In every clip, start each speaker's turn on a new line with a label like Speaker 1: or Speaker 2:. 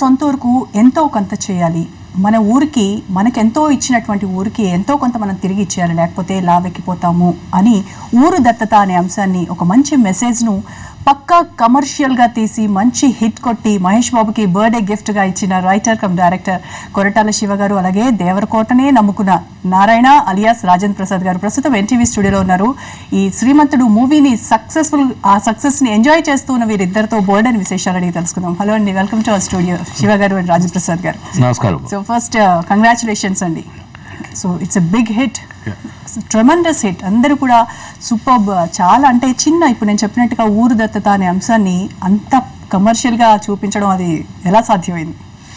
Speaker 1: సొంత ఊరుకు ఎంతో కొంత చేయాలి మన ఊరికి మనకెంతో ఇచ్చినటువంటి ఊరికి ఎంతో కొంత మనం తిరిగి ఇచ్చేయాలి లేకపోతే లావెక్కిపోతాము అని ఊరు దత్తత అనే అంశాన్ని ఒక మంచి మెసేజ్ను పక్కా కమర్షియల్గా తీసి మంచి హిట్ కొట్టి మహేష్ బాబుకి బర్త్డే గిఫ్ట్గా ఇచ్చిన writer cum director Koratala Siva garu అలాగే దేవరకోటనే నమ్ముకున్న నారాయణ అలియాస్ రాజేంద్ర ప్రసాద్ గారు ప్రస్తుతం ఎన్టీవీ స్టూడియోలో ఉన్నారు ఈ శ్రీమంతుడు మూవీని సక్సెస్ఫుల్ ఆ సక్సెస్ని ఎంజాయ్ చేస్తూ ఉన్న వీరిద్దరితో బోల్డ్ అని విశేషాలు అడిగి తెలుసుకుందాం హలో అండి welcome to our studio Siva garu and Rajendra Prasad garu
Speaker 2: నమస్కారం
Speaker 1: సో ఫస్ట్ కంగ్రాచులేషన్స్ అండి so it's a big hit tremendous hit అందరూ కూడా సూపర్ చాలా అంటే చిన్న ఇప్పుడు నేను చెప్పినట్టుగా ఊరు దత్తత అనే అంశాన్ని అంత కమర్షియల్గా చూపించడం అది ఎలా సాధ్యమైంది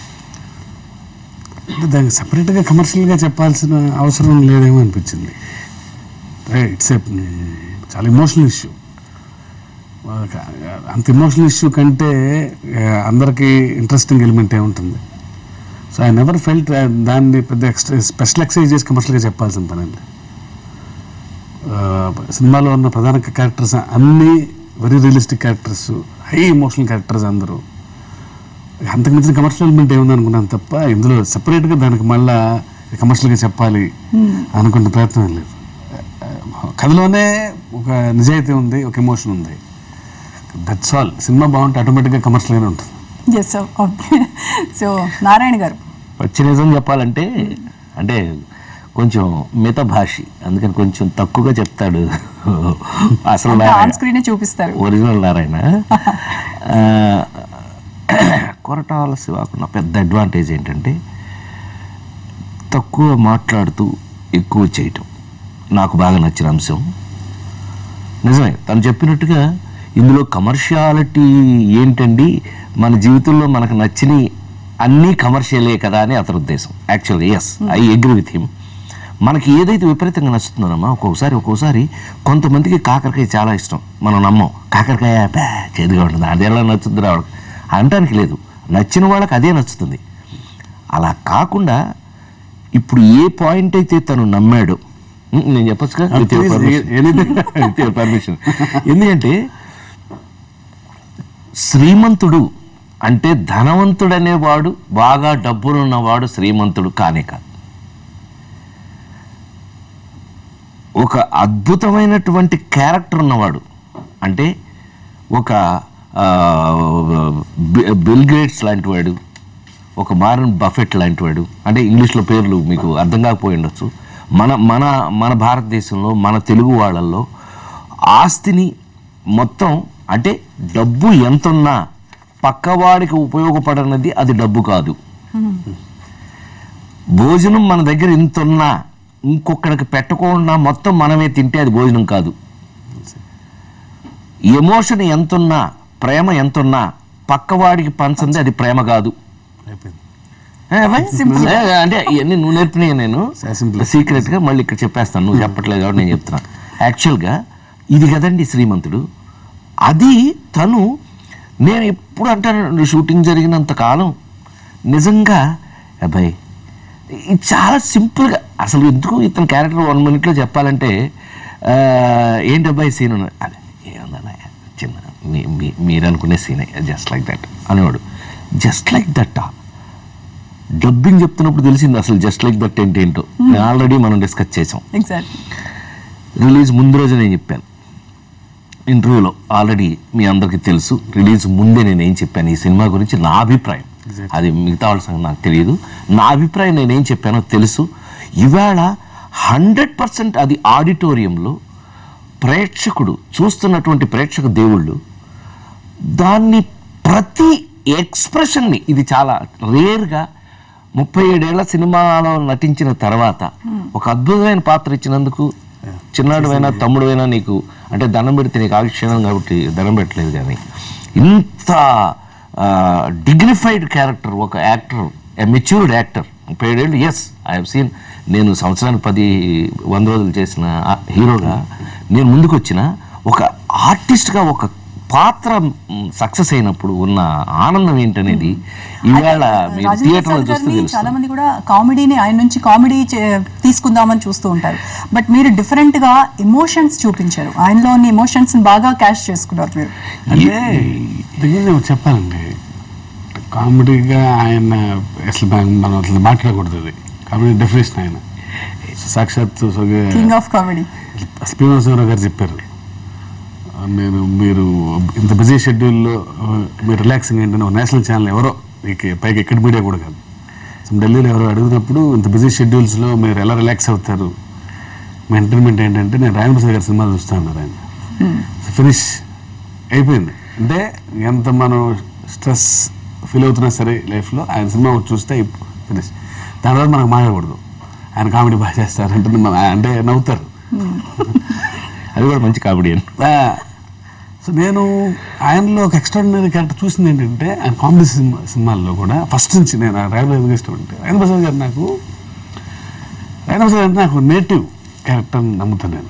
Speaker 3: అంటే దానికి సపరేట్గా కమర్షియల్గా చెప్పాల్సిన అవసరం లేదేమో అనిపించింది ఇట్స్ ఏ చాలా ఇమోషనల్ ఇష్యూ అంత ఇమోషనల్ ఇష్యూ కంటే ఆ, అందరికీ ఇంట్రెస్టింగ్ ఎలిమెంట్ ఏముంటుంది సో ఐ నెవర్ ఫెల్ట్ దాన్ని పెద్ద ఎక్స్ట్రా స్పెషల్ ఎక్సైజ్ చేసి కమర్షియల్గా చెప్పాల్సిన పని అండి సినిమాలో ఉన్న ప్రధాన క్యారెక్టర్స్ అన్నీ very realistic characters high emotional characters అందరూ అంతకు మించిన కమర్షియల్ ఎలిమెంట్ ఏముంది అనుకున్నాను తప్ప ఇందులో సెపరేట్గా దానికి మళ్ళా కమర్షియల్గా చెప్పాలి అనుకున్న ప్రయత్నం ఏం లేదు కథలోనే ఒక నిజాయితీ ఉంది ఒక ఎమోషన్ ఉంది దట్స్ ఆల్ సినిమా బాగుంటే ఆటోమేటిక్గా కమర్షియల్గానే ఉంటుంది
Speaker 1: ఎస్ సో నారాయణ గారు
Speaker 2: వచ్చి నిజం చెప్పాలంటే అంటే కొంచెం మిత భాషి అందుకని కొంచెం తక్కువగా చెప్తాడు అసలు
Speaker 1: ఆన్
Speaker 2: నారాయణ
Speaker 1: స్క్రీనే చూపిస్తారు
Speaker 2: ఒరిజినల్ నారాయణ ఆ, కొరటాల శివాకున్న పెద్ద అడ్వాంటేజ్ ఏంటంటే తక్కువ మాట్లాడుతూ ఎక్కువ చేయటం నాకు బాగా నచ్చిన అంశం నిజమే తను చెప్పినట్టుగా ఇందులో కమర్షియాలిటీ ఏంటండి మన జీవితంలో మనకు నచ్చిన అన్నీ కమర్షియలే కదా అని అతని ఉద్దేశం యాక్చువల్గా yes I agree with him మనకి ఏదైతే విపరీతంగా నచ్చుతుందోనమ్మా ఒక్కొక్కసారి ఒక్కొక్కసారి కొంతమందికి కాకరకాయ చాలా ఇష్టం మనం నమ్మం కాకరకాయ బా చేదుగా ఉంటుంది అది ఎలా నచ్చుతుంది రావడం అనటానికి లేదు నచ్చిన వాళ్ళకి అదే నచ్చుతుంది అలా కాకుండా ఇప్పుడు ఏ పాయింట్ అయితే తను నమ్మాడో ఉమ్, నేను చెప్పొచ్చుగా With your
Speaker 3: Please,
Speaker 2: permission.
Speaker 3: anything.
Speaker 2: With your permission. ఎందుకంటే శ్రీమంతుడు అంటే ధనవంతుడు అనేవాడు బాగా డబ్బులున్నవాడు శ్రీమంతుడు కానే కాదు ఒక అద్భుతమైనటువంటి క్యారెక్టర్ ఉన్నవాడు అంటే ఒక ఆ, బి- బిల్ గేట్స్ లాంటి వాడు ఒక మారన్ బఫెట్ లాంటి వాడు అంటే ఇంగ్లీష్లో పేర్లు మీకు అర్థం కాకపోయి ఉండొచ్చు మన మన మన భారతదేశంలో మన తెలుగు వాళ్ళల్లో ఆస్తిని మొత్తం అంటే డబ్బు ఎంతున్నా పక్కవాడికి ఉపయోగపడనది అది డబ్బు కాదు భోజనం మన దగ్గర ఇంత ఉన్నా ఇంకొకడికి పెట్టకుండా మొత్తం మనమే తింటే అది భోజనం కాదు ఎమోషన్ ఎంతున్నా ప్రేమ ఎంతున్నా పక్కవాడికి పంచంది అది ప్రేమ కాదు
Speaker 3: అయిపోయింది
Speaker 2: ఏ, అబ్బాయి? ఏ, అంటే ఇవన్నీ నువ్వు నేర్పినాయి నేను
Speaker 3: Simple.
Speaker 2: సీక్రెట్ గా మళ్ళీ ఇక్కడ చెప్పేస్తాను నువ్వు చెప్పట్లేదు కాబట్టి నేను చెప్తున్నా యాక్చువల్గా ఇది కదండి శ్రీమంతుడు అది తను నేను ఎప్పుడు అంటాను షూటింగ్ జరిగినంత కాలం నిజంగా అబ్బాయి ఇది చాలా సింపుల్గా అసలు ఎందుకు ఇతని క్యారెక్టర్ వన్ మినిట్లో చెప్పాలంటే ఆ, ఏంటి అబ్బాయి సీన్ అదే ఏముందన్నయ్య చిన్న మీ- మీ- మీరు అనుకునే సీనే జస్ట్ లైక్ దట్ అనేవాడు జస్ట్ లైక్ దట్ డబ్బింగ్ చెప్తున్నప్పుడు తెలిసింది అసలు జస్ట్ లైక్ దట్ ఏంటి ఏంటో ఆల్రెడీ మనం డిస్కస్ చేసాం
Speaker 1: ఎగ్జాక్ట్లీ
Speaker 2: రిలీజ్ ముందు రోజు నేను చెప్పాను ఇంటర్వ్యూలో ఆల్రెడీ మీ అందరికీ తెలుసు రిలీజ్ ముందే నేను ఏం చెప్పాను ఈ సినిమా గురించి నా అభిప్రాయం అది మిగతా వాళ్ళ సంగతి నాకు తెలియదు నా అభిప్రాయం నేనేం చెప్పానో తెలుసు ఇవాళ హండ్రెడ్ పర్సెంట్ అది ఆడిటోరియంలో ప్రేక్షకుడు చూస్తున్నటువంటి ప్రేక్షక దేవుళ్ళు దాన్ని ప్రతి ఎక్స్ప్రెషన్ని ఇది చాలా రేర్గా ముప్పై ఏడేళ్ల సినిమాలో నటించిన తర్వాత ఒక అద్భుతమైన పాత్ర ఇచ్చినందుకు చిన్నాడువైనా తమ్ముడువైనా నీకు అంటే దండం పెడితే నీకు ఆవిక్షణం కాబట్టి దండం పెట్టలేదు కానీ ఇంత డిగ్నిఫైడ్ క్యారెక్టర్ ఒక యాక్టర్ ఎ మెచ్యూర్డ్ యాక్టర్ ముప్పై ఏడేళ్ళు ఎస్ ఐ హావ్ సీన్ నేను సంవత్సరానికి పది వంద రోజులు చేసిన ఆ హీరోగా నేను ముందుకు వచ్చిన ఒక ఆర్టిస్ట్గా ఒక పాత్ర సక్సెస్ అయినప్పుడు ఉన్న ఆనందం ఏంటనేది ఈవేళ మీరు
Speaker 1: రాజేంద్ర
Speaker 2: థియేటర్లో
Speaker 1: ప్రసాద్
Speaker 2: చూస్తే
Speaker 1: గారిని
Speaker 2: తెలుస్తుంది
Speaker 1: చాలా మంది కూడా కామెడీని ఆయన నుంచి కామెడీ చే- తీసుకుందామని చూస్తూ ఉంటారు బట్ మీరు డిఫరెంట్ గా ఎమోషన్స్ చూపించారు ఆయనలోని ఎమోషన్స్ బాగా క్యాష్ చేసుకున్నారు మీరు
Speaker 3: అంటే దగ్గర నేను చెప్పాలండి కామెడీగా ఆయన అసలు మనం- మనం అసలు మాట్లాడకూడదు అది కామెడీ డెఫినేషన్ ఆయన సాక్షాత్ సొగ-
Speaker 1: కింగ్ ఆఫ్ కామెడీ
Speaker 3: అసలు పి నరసింహారావు గారు చెప్పారు నేను మీరు ఇంత బిజీ షెడ్యూల్లో ఆ, మీరు రిలాక్సింగ్ ఏంటని నేషనల్ ఛానల్ ఎవరో ఇక పైకి ఎక్కడ మీడియా కూడా కాదు సో ఢిల్లీలో ఎవరో అడిగినప్పుడు ఇంత బిజీ షెడ్యూల్స్లో మీరు ఎలా రిలాక్స్ అవుతారు మీ ఎంటర్టైన్మెంట్ ఏంటంటే నేను రాయణ ప్రసాద్ గారి సినిమాలు చూస్తా ఉన్నారు ఆయన ఫినిష్ అయిపోయింది అంటే ఎంత మనం స్ట్రెస్ ఫీల్ అవుతున్నా సరే లైఫ్లో ఆయన సినిమా వచ్చి చూస్తే ఫినిష్ దాని తర్వాత మనకు మాట్లాడకూడదు ఆయన కామెడీ బాగా చేస్తారు అంటే మన- అంటే నవ్వుతారు
Speaker 2: అది కూడా మంచి కామెడీ అండి
Speaker 3: ఆ, సో నేను ఆయనలో ఒక ఎక్స్ట్రాడినరీ క్యారెక్టర్ చూసింది ఏంటంటే ఆయన కామెడీ సినిమా సినిమాల్లో కూడా ఫస్ట్ నుంచి నేను రాయల ఎందుకు ఇష్టం అంటే రాయన ప్రసాద్ గారు నాకు రాయన ప్రసాద్ అంటే నాకు నేటివ్ క్యారెక్టర్ నమ్ముతాను నేను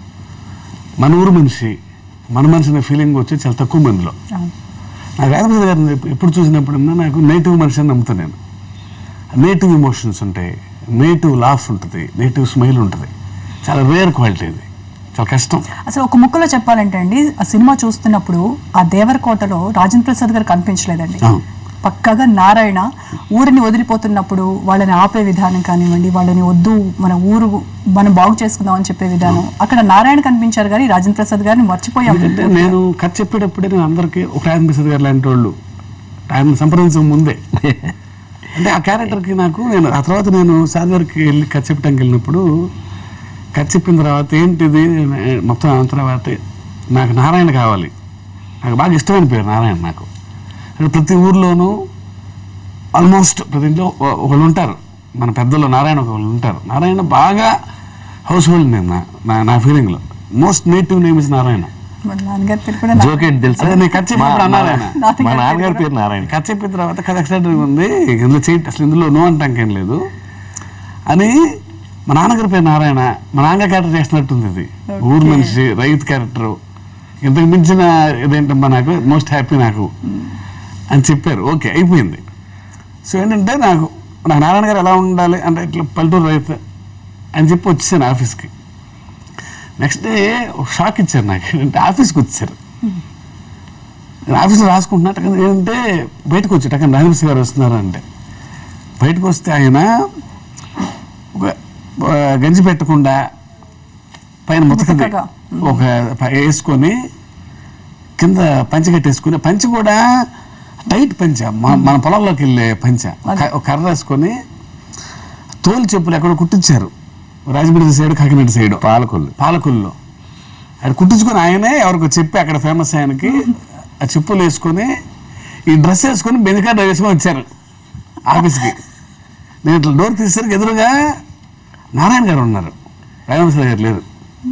Speaker 3: మన ఊరు మనిషి మన మనిషి అనే ఫీలింగ్ వచ్చి చాలా తక్కువ మందిలో నాకు రాయన ప్రసాద్ గారిని ఎప్పు- ఎప్పుడు చూసినప్పుడన్నా నాకు నేటివ్ మనిషి అని నమ్ముతాను నేను నేటివ్ ఎమోషన్స్ ఉంటాయి నేటివ్ లాఫ్ ఉంటుంది నేటివ్ స్మైల్ ఉంటుంది చాలా రేర్ క్వాలిటీ ఇది చాలా కష్టం
Speaker 1: అసలు ఒక ముక్కలో చెప్పాలంటే అండి ఆ సినిమా చూస్తున్నప్పుడు ఆ దేవరకోటలో రాజేంద్ర ప్రసాద్ గారు కనిపించలేదండి
Speaker 3: అవును.
Speaker 1: పక్కగా నారాయణ ఊరిని వదిలిపోతున్నప్పుడు వాళ్ళని ఆపే విధానం కానివ్వండి వాళ్ళని వద్దు మన ఊరు మనం బాగు చేసుకుందాం అని చెప్పే విధానం అక్కడ నారాయణ కనిపించారు కానీ రాజేంద్ర ప్రసాద్ గారిని మర్చిపోయాం
Speaker 3: ఎందుకంటే నేను కథ చెప్పేటప్పుడే నేను అందరికీ ఒక ఆయన ప్రసాద్ గారు లాంటి వాళ్ళు ఆయన సంప్రదించక ముందే అంటే ఆ క్యారెక్టర్కి నాకు నేను ఆ తర్వాత నేను సార్ గారికి వెళ్ళి కథ చెప్పడానికి వెళ్ళినప్పుడు కథ చెప్పిన తర్వాత ఏంటిది నే- మొత్తం అయిన తర్వాత నాకు నారాయణ కావాలి నాకు బాగా ఇష్టమైన పేరు నారాయణ నాకు అంటే ప్రతి ఊర్లోనూ ఆల్మోస్ట్ ప్రతి ఇంట్లో ఒ- ఒకళ్ళు ఉంటారు మన పెద్దల్లో నారాయణ ఒకళ్ళు ఉంటారు నారాయణ బాగా హౌస్ హోల్డ్ నేమ్ నా నా- నా ఫీలింగ్లో most native name is Narayana
Speaker 1: మన నాన్నగారి పేరు కూడా
Speaker 2: జోక్ ఏంటి తెలుసా
Speaker 3: అదే నేను కథ చెప్పినప్పుడు
Speaker 2: మా-
Speaker 3: అన్నారు ఆయన.
Speaker 2: మా- మా నాన్నగారి పేరు నారాయణ
Speaker 3: కథ చెప్పిన తర్వాత కథ ఎక్సైటెడ్ ఉంది ఇందులో చేయి అసలు ఇందులో నో అంటానికి ఏం లేదు అని మా నాన్నగారి పేరు నారాయణ మా నాన్నగారు క్యారెక్టర్ చేస్తున్నట్టుంది ఇది ఊరు మనిషి రైతు క్యారెక్టర్ ఇంతకు మించిన ఇదేంటమ్మా నాకు మోస్ట్ హ్యాపీ నాకు అని చెప్పారు ఓకే అయిపోయింది సో ఏంటంటే నాకు నాకు నారాయణ గారు ఎలా ఉండాలి అంటే ఇట్లా పల్లెటూరు రైతు అని చెప్పి వచ్చేసాను ఆఫీస్కి నెక్స్ట్ డే ఒక షాక్ ఇచ్చారు నాకు ఏంటంటే ఆఫీస్కి వచ్చారు నేను ఆఫీస్లో రాసుకుంటున్నా టక్కన ఏంటంటే బయటకు వచ్చి టక్కన రాజమసి గారు వస్తున్నారు అంటే బయటకు వస్తే ఆయన ఒక ఆ, గంజి పెట్టకుండా పైన ముతకది
Speaker 1: ముతకగా.
Speaker 3: ఒక ప- వేసుకొని కింద పంచ కట్టేసుకుని పంచ కూడా టైట్ పంచ మన మన పొలంలోకి వెళ్ళే పంచ క- ఒక కర్ర వేసుకొని తోలు చెప్పులు ఎక్కడ కుట్టించారు రాజమండ్రి సైడ్ కాకినాడ సైడ్
Speaker 2: పాలకొల్లు
Speaker 3: పాలకుల్లో అది కుట్టించుకొని ఆయనే ఎవరికో చెప్పి అక్కడ ఫేమస్ ఆయనకి ఆ చెప్పులు వేసుకొని ఈ డ్రెస్ వేసుకొని బెంజకార్ డ్రైవ్ వేసుకొని వచ్చారు ఆఫీస్కి నేను ఇట్లా డోర్ తీసేసరికి ఎదురుగా నారాయణ గారు ఉన్నారు రాజవంశరావు గారు లేరు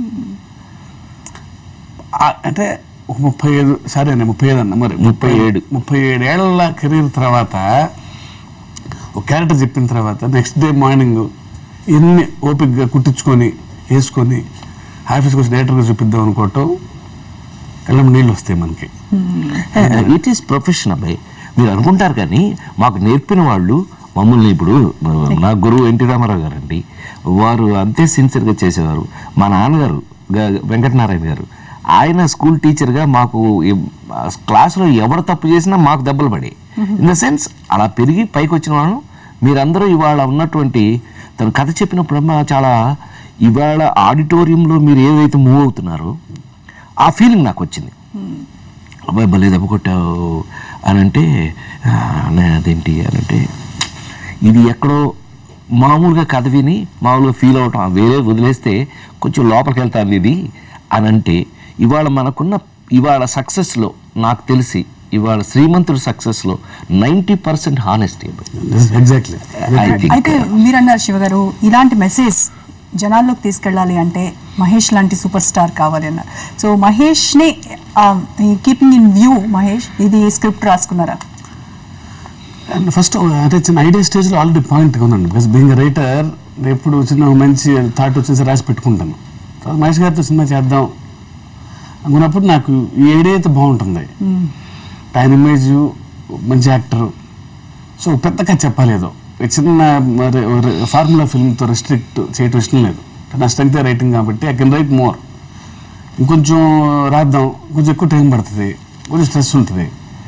Speaker 3: ఆ- అంటే ఒక ముప్పై ఐదు సరే అండి ముప్పై ఐదు అన్న మరి
Speaker 2: ముప్పై ఏడు.
Speaker 3: ముప్పై ఏడు ఏళ్ళ కెరీర్ తర్వాత ఒక క్యారెక్టర్ చెప్పిన తర్వాత నెక్స్ట్ డే మార్నింగ్ ఎన్ని ఓపిక్గా కుట్టించుకొని వేసుకొని ఆఫీస్కి వచ్చి డైరెక్టర్గా చూపిద్దాం అనుకోవటం కళ్ళం నీళ్ళు వస్తాయి మనకి
Speaker 2: ఇట్ ఈస్ ప్రొఫెషన్ అబ్బాయి మీరు అనుకుంటారు కానీ మాకు నేర్పిన వాళ్ళు మమ్మల్ని ఇప్పుడు నా గురువు ఎన్టీ రామారావు గారు అండి వారు అంతే సిన్సియర్గా చేసేవారు మా నాన్నగారు గ- వెంకటనారాయణ గారు ఆయన స్కూల్ టీచర్గా మాకు ఎం- ఆ క్లాసులో ఎవరు తప్పు చేసినా మాకు దెబ్బలు పడే ఇన్ ద సెన్స్ అలా పెరిగి పైకి వచ్చిన వాళ్ళు మీరందరూ ఇవాళ ఉన్నటువంటి తను కథ చెప్పినప్పుడమ్మా చాలా ఇవాళ ఆడిటోరియంలో మీరు ఏదైతే మూవ్ అవుతున్నారో ఆ ఫీలింగ్ నాకు వచ్చింది అబ్బాయి భలే దెబ్బ కొట్టావు అని అంటే "ఆ, అన్నయ్య అదేంటి అని అంటే ఇది ఎక్కడో మామూలుగా కథ విని మామూలుగా ఫీల్ అవటం ఆ వేరే వదిలేస్తే కొంచెం లోపలికి వెళ్తాను ఇది అని అంటే ఇవాళ మనకున్న ఇవాళ సక్సెస్లో నాకు తెలిసి ఇవాళ శ్రీమంతుడి సక్సెస్లో నైంటీ పర్సెంట్ హానెస్టీ
Speaker 3: ఎగ్జాక్ట్లీ
Speaker 1: అయితే మీరు అన్నారు శివ గారు ఇలాంటి మెసేజ్ జనాల్లోకి తీసుకెళ్ళాలి అంటే మహేష్ లాంటి సూపర్ స్టార్ కావాలి అన్నారు సో మహేష్ని కీపింగ్ ఇన్ వ్యూ మహేష్ ఇది స్క్రిప్ట్ రాసుకున్నారా
Speaker 3: అండ్ ఫస్ట్ అంటే చిన్న ఐడియా స్టేజ్లో ఆల్రెడీ పాయింట్ ఉందండి బికాస్ బీయింగ్ రైటర్ ఎప్పుడు చిన్న ఒక మంచి థాట్ వచ్చేసి రాసి పెట్టుకుంటాను తర్వాత మహేష్ గారితో సినిమా చేద్దాం అనుకున్నప్పుడు నాకు ఈ ఐడియా అయితే బాగుంటుంది ఆయన ఇమేజ్ మంచి యాక్టర్ సో పెద్దగా చెప్పలేదు ఈ చిన్న ఫార్ములా ఫిల్మ్తో రెస్ట్రిక్ట్ చేయటం ఇష్టం లేదు నా స్ట్రెంగ్త్ రైటింగ్ కాబట్టి ఐ కెన్ రైట్ మోర్ ఇంకొంచెం రాద్దాం కొంచెం ఎక్కువ టైం పడుతుంది కొంచెం స్ట్రెస్ ఉంటుంది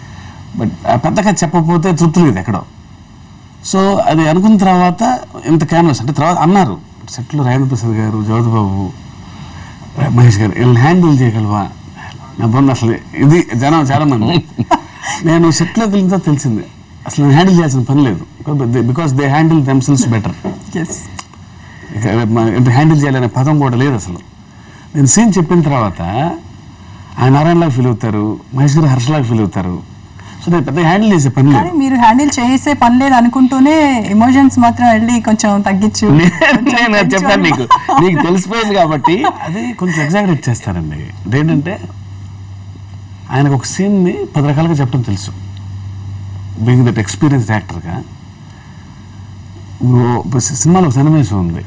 Speaker 3: బట్ పెద్దగా చెప్పకపోతే తృప్తి లేదు ఎక్కడో సో అది అనుకున్న తర్వాత ఇంత క్యాన్వస్ అంటే తర్వాత అన్నారు సెట్లో రాజేంద్ర ప్రసాద్ గారు జగత్ బాబు మహేష్ గారు వీళ్ళని హ్యాండిల్ చేయగలవా నా బంధు అసలు ఇది జనం చాలా మంది నేను సెట్లోకి వెళ్ళిన తర్వాత తెలిసింది అసలు నేను హ్యాండిల్ చేయాల్సిన పని లేదు because they handle themselves better
Speaker 1: yes
Speaker 3: handle చేయాలనే పదం కూడా లేదు అసలు నేను సీన్ చెప్పిన తర్వాత ఆయన నారాయణలాగా ఫీల్ అవుతారు మహేష్ గారు హర్షలాగా ఫీల్ అవుతారు సో నేను పెద్ద హ్యాండిల్ చేసే పని లేదు
Speaker 1: కానీ మీరు హ్యాండిల్ చేసే పని లేదు అనుకుంటూనే ఎమోషన్స్ మాత్రం వెళ్ళి కొంచెం తగ్గించు
Speaker 2: నేను అది చెప్పాను నీకు నీకు తెలిసిపోయింది కాబట్టి
Speaker 3: అది కొంచెం ఎగ్జాగరేట్ చేస్తారండి ఏంటంటే ఆయనకు ఒక సీన్ని పది రకాలుగా చెప్పడం తెలుసు బీయింగ్ దట్ ఎక్స్పీరియన్స్డ్ యాక్టర్గా సినిమాలో ఒక సన్నివేశం ఉంది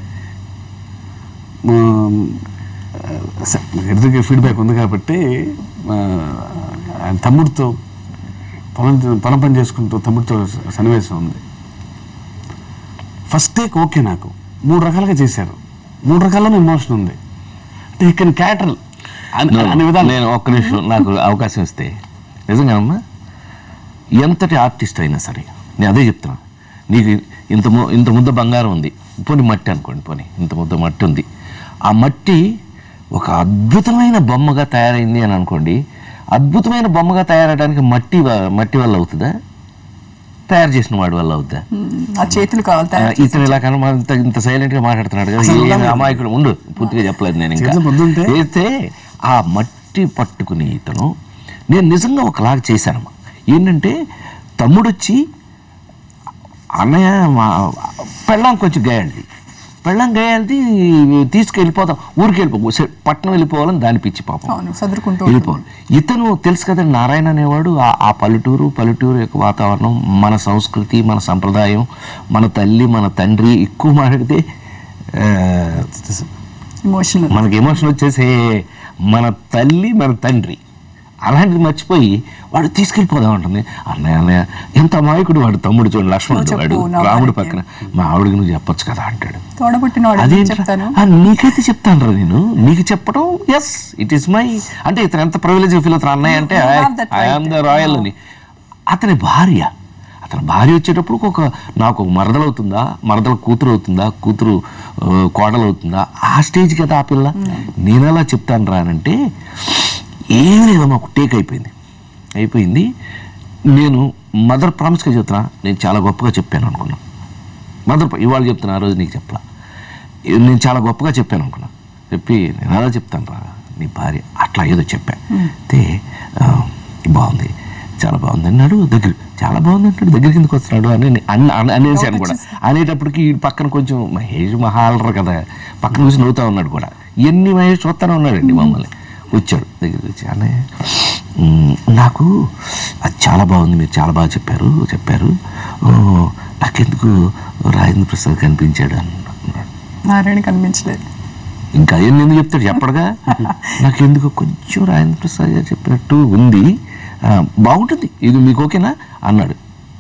Speaker 3: ఎదురుగా ఫీడ్బ్యాక్ ఉంది కాబట్టి ఆ, ఆయన తమ్ముడితో పొలం పొలం పని చేసుకుంటూ తమ్ముడితో సన్నివేశం ఉంది ఫస్ట్ టేక్ ఓకే నాకు మూడు రకాలుగా చేశారు మూడు రకాల్లోనే ఎమోషన్ ఉంది అంటే ఇక్కడ క్యాటర్ అనే విధానం
Speaker 2: నేను ఒక్క నిమిషం నాకు అవకాశం ఇస్తే నిజంగా అమ్మా ఎంతటి ఆర్టిస్ట్ అయినా సరే నేను అదే చెప్తున్నా నీకు ఇంత ము- ఇంత ముద్ద బంగారం ఉంది పోనీ మట్టి అనుకోండి పోనీ ఇంత ముద్ద మట్టి ఉంది ఆ మట్టి ఒక అద్భుతమైన బొమ్మగా తయారైంది అని అనుకోండి అద్భుతమైన బొమ్మగా తయారవడానికి మట్టి వ- మట్టి వల్ల అవుతుందా తయారు చేసిన వాడి వల్ల అవుతుందా
Speaker 1: ఆ చేతులు కావాలి
Speaker 2: ఆ,
Speaker 1: తయారు
Speaker 2: ఇతను ఇలా కనుమ ఇంత ఇంత సైలెంట్ గా మాట్లాడుతున్నాడు కదా ఏ అమాయకుడు ఉండు పూర్తిగా చెప్పలేదు నేను ఇంకా
Speaker 3: చేతిలో ముద్ద ఉంటే?
Speaker 2: అయితే ఆ మట్టి పట్టుకుని ఇతను నేను నిజంగా ఒకలాగా చేశానమ్మా ఏంటంటే తమ్ముడు వచ్చి అన్నయ్య మా పెళ్ళాం కొంచెం గాయాలది పెళ్ళాం గాయాలది తీసుకెళ్ళిపోతాం ఊరికి వెళ్ళిపో సరే, పట్నం వెళ్ళిపోవాలని దాని పిచ్చి పాపం
Speaker 1: అవును సదురుకుంటూ
Speaker 2: వెళ్ళిపోవాలి ఇతను తెలుసు కదండి నారాయణ అనేవాడు ఆ- ఆ పల్లెటూరు పల్లెటూరు యొక్క వాతావరణం మన సంస్కృతి మన సంప్రదాయం మన తల్లి మన తండ్రి ఎక్కువ మాట్లాడితే ఆ,
Speaker 1: ఇమోషనల్
Speaker 2: మనకి ఎమోషన్ వచ్చేసే మన తల్లి మన తండ్రి అలాంటిది మర్చిపోయి వాడు తీసుకెళ్ళిపోదాం ఉంటుంది అన్నయ్య అన్నయ్య ఎంత అమాయకుడు వాడు తమ్ముడు చూడండి లక్ష్మణుడు
Speaker 1: చెప్పు,
Speaker 2: వాడు
Speaker 1: నా
Speaker 2: రాముడు
Speaker 1: వాడికి.
Speaker 2: పక్కన మా ఆవిడకి నువ్వు చెప్పొచ్చు కదా అంటాడు
Speaker 1: తోడబుట్టిన వాడు
Speaker 2: అదేంట్రా?
Speaker 1: చెప్తాను
Speaker 2: ఆ, నీకైతే చెప్తాను రా నేను నీకు చెప్పడం ఎస్ ఇట్ ఈస్ మై అంటే ఇతను ఎంత ప్రివిలేజ్ ఫీల్ అవుతారు అన్నయ్య అంటే
Speaker 1: You have that
Speaker 2: I'm the
Speaker 1: right.
Speaker 2: Royal అని అతని భార్య అతని భార్య వచ్చేటప్పుడు ఒక నాకు ఒక మరదలు అవుతుందా మరదల కూతురు అవుతుందా కూతురు ఆ, కోడలు అవుతుందా ఆ స్టేజ్ కదా ఆ పిల్ల నేను అలా చెప్తాను రానంటే ఏమీ లేదమ్మా ఒక టేక్ అయిపోయింది అయిపోయింది నేను మదర్ ప్రామిస్గా చెప్తున్నా నేను చాలా గొప్పగా చెప్పాను అనుకున్నాను మదర్ ఇవాళ చెప్తున్నా ఆ రోజు నీకు చెప్పలా ఇది నేను చాలా గొప్పగా చెప్పాను అనుకున్నా చెప్పి నేను అలా చెప్తాను రా నీ భార్య అట్లా ఏదో చెప్పా అయితే ఆ, బాగుంది చాలా బాగుంది అన్నాడు దగ్గర చాలా బాగుంది అంటాడు దగ్గర కిందకి వస్తున్నాడు అని అన్న అన్న- అనేసాను కూడా అనేటప్పటికి ఈ పక్కన కొంచెం మహేష్ మహాలరు కదా పక్కన కూర్చొని నవ్వుతా ఉన్నాడు కూడా ఎన్ని మహేష్ చూస్తానే ఉన్నాడండి మమ్మల్ని వచ్చాడు దగ్గరికి వచ్చి అన్నయ్య "మ్, నాకు అది చాలా బాగుంది మీరు చాలా బాగా చెప్పారు చెప్పారు ఓ, నాకెందుకు రాజేంద్ర ప్రసాద్ కనిపించాడు అన్నాడు
Speaker 1: నారాయణ కనిపించలేదు
Speaker 2: ఇంకా ఏం ఎందుకు చెప్తాడు చెప్పడుగా నాకు ఎందుకు కొంచెం రాజేంద్ర ప్రసాద్ గారు చెప్పినట్టు ఉంది ఆ, బాగుంటుంది ఇది మీకు ఓకేనా అన్నాడు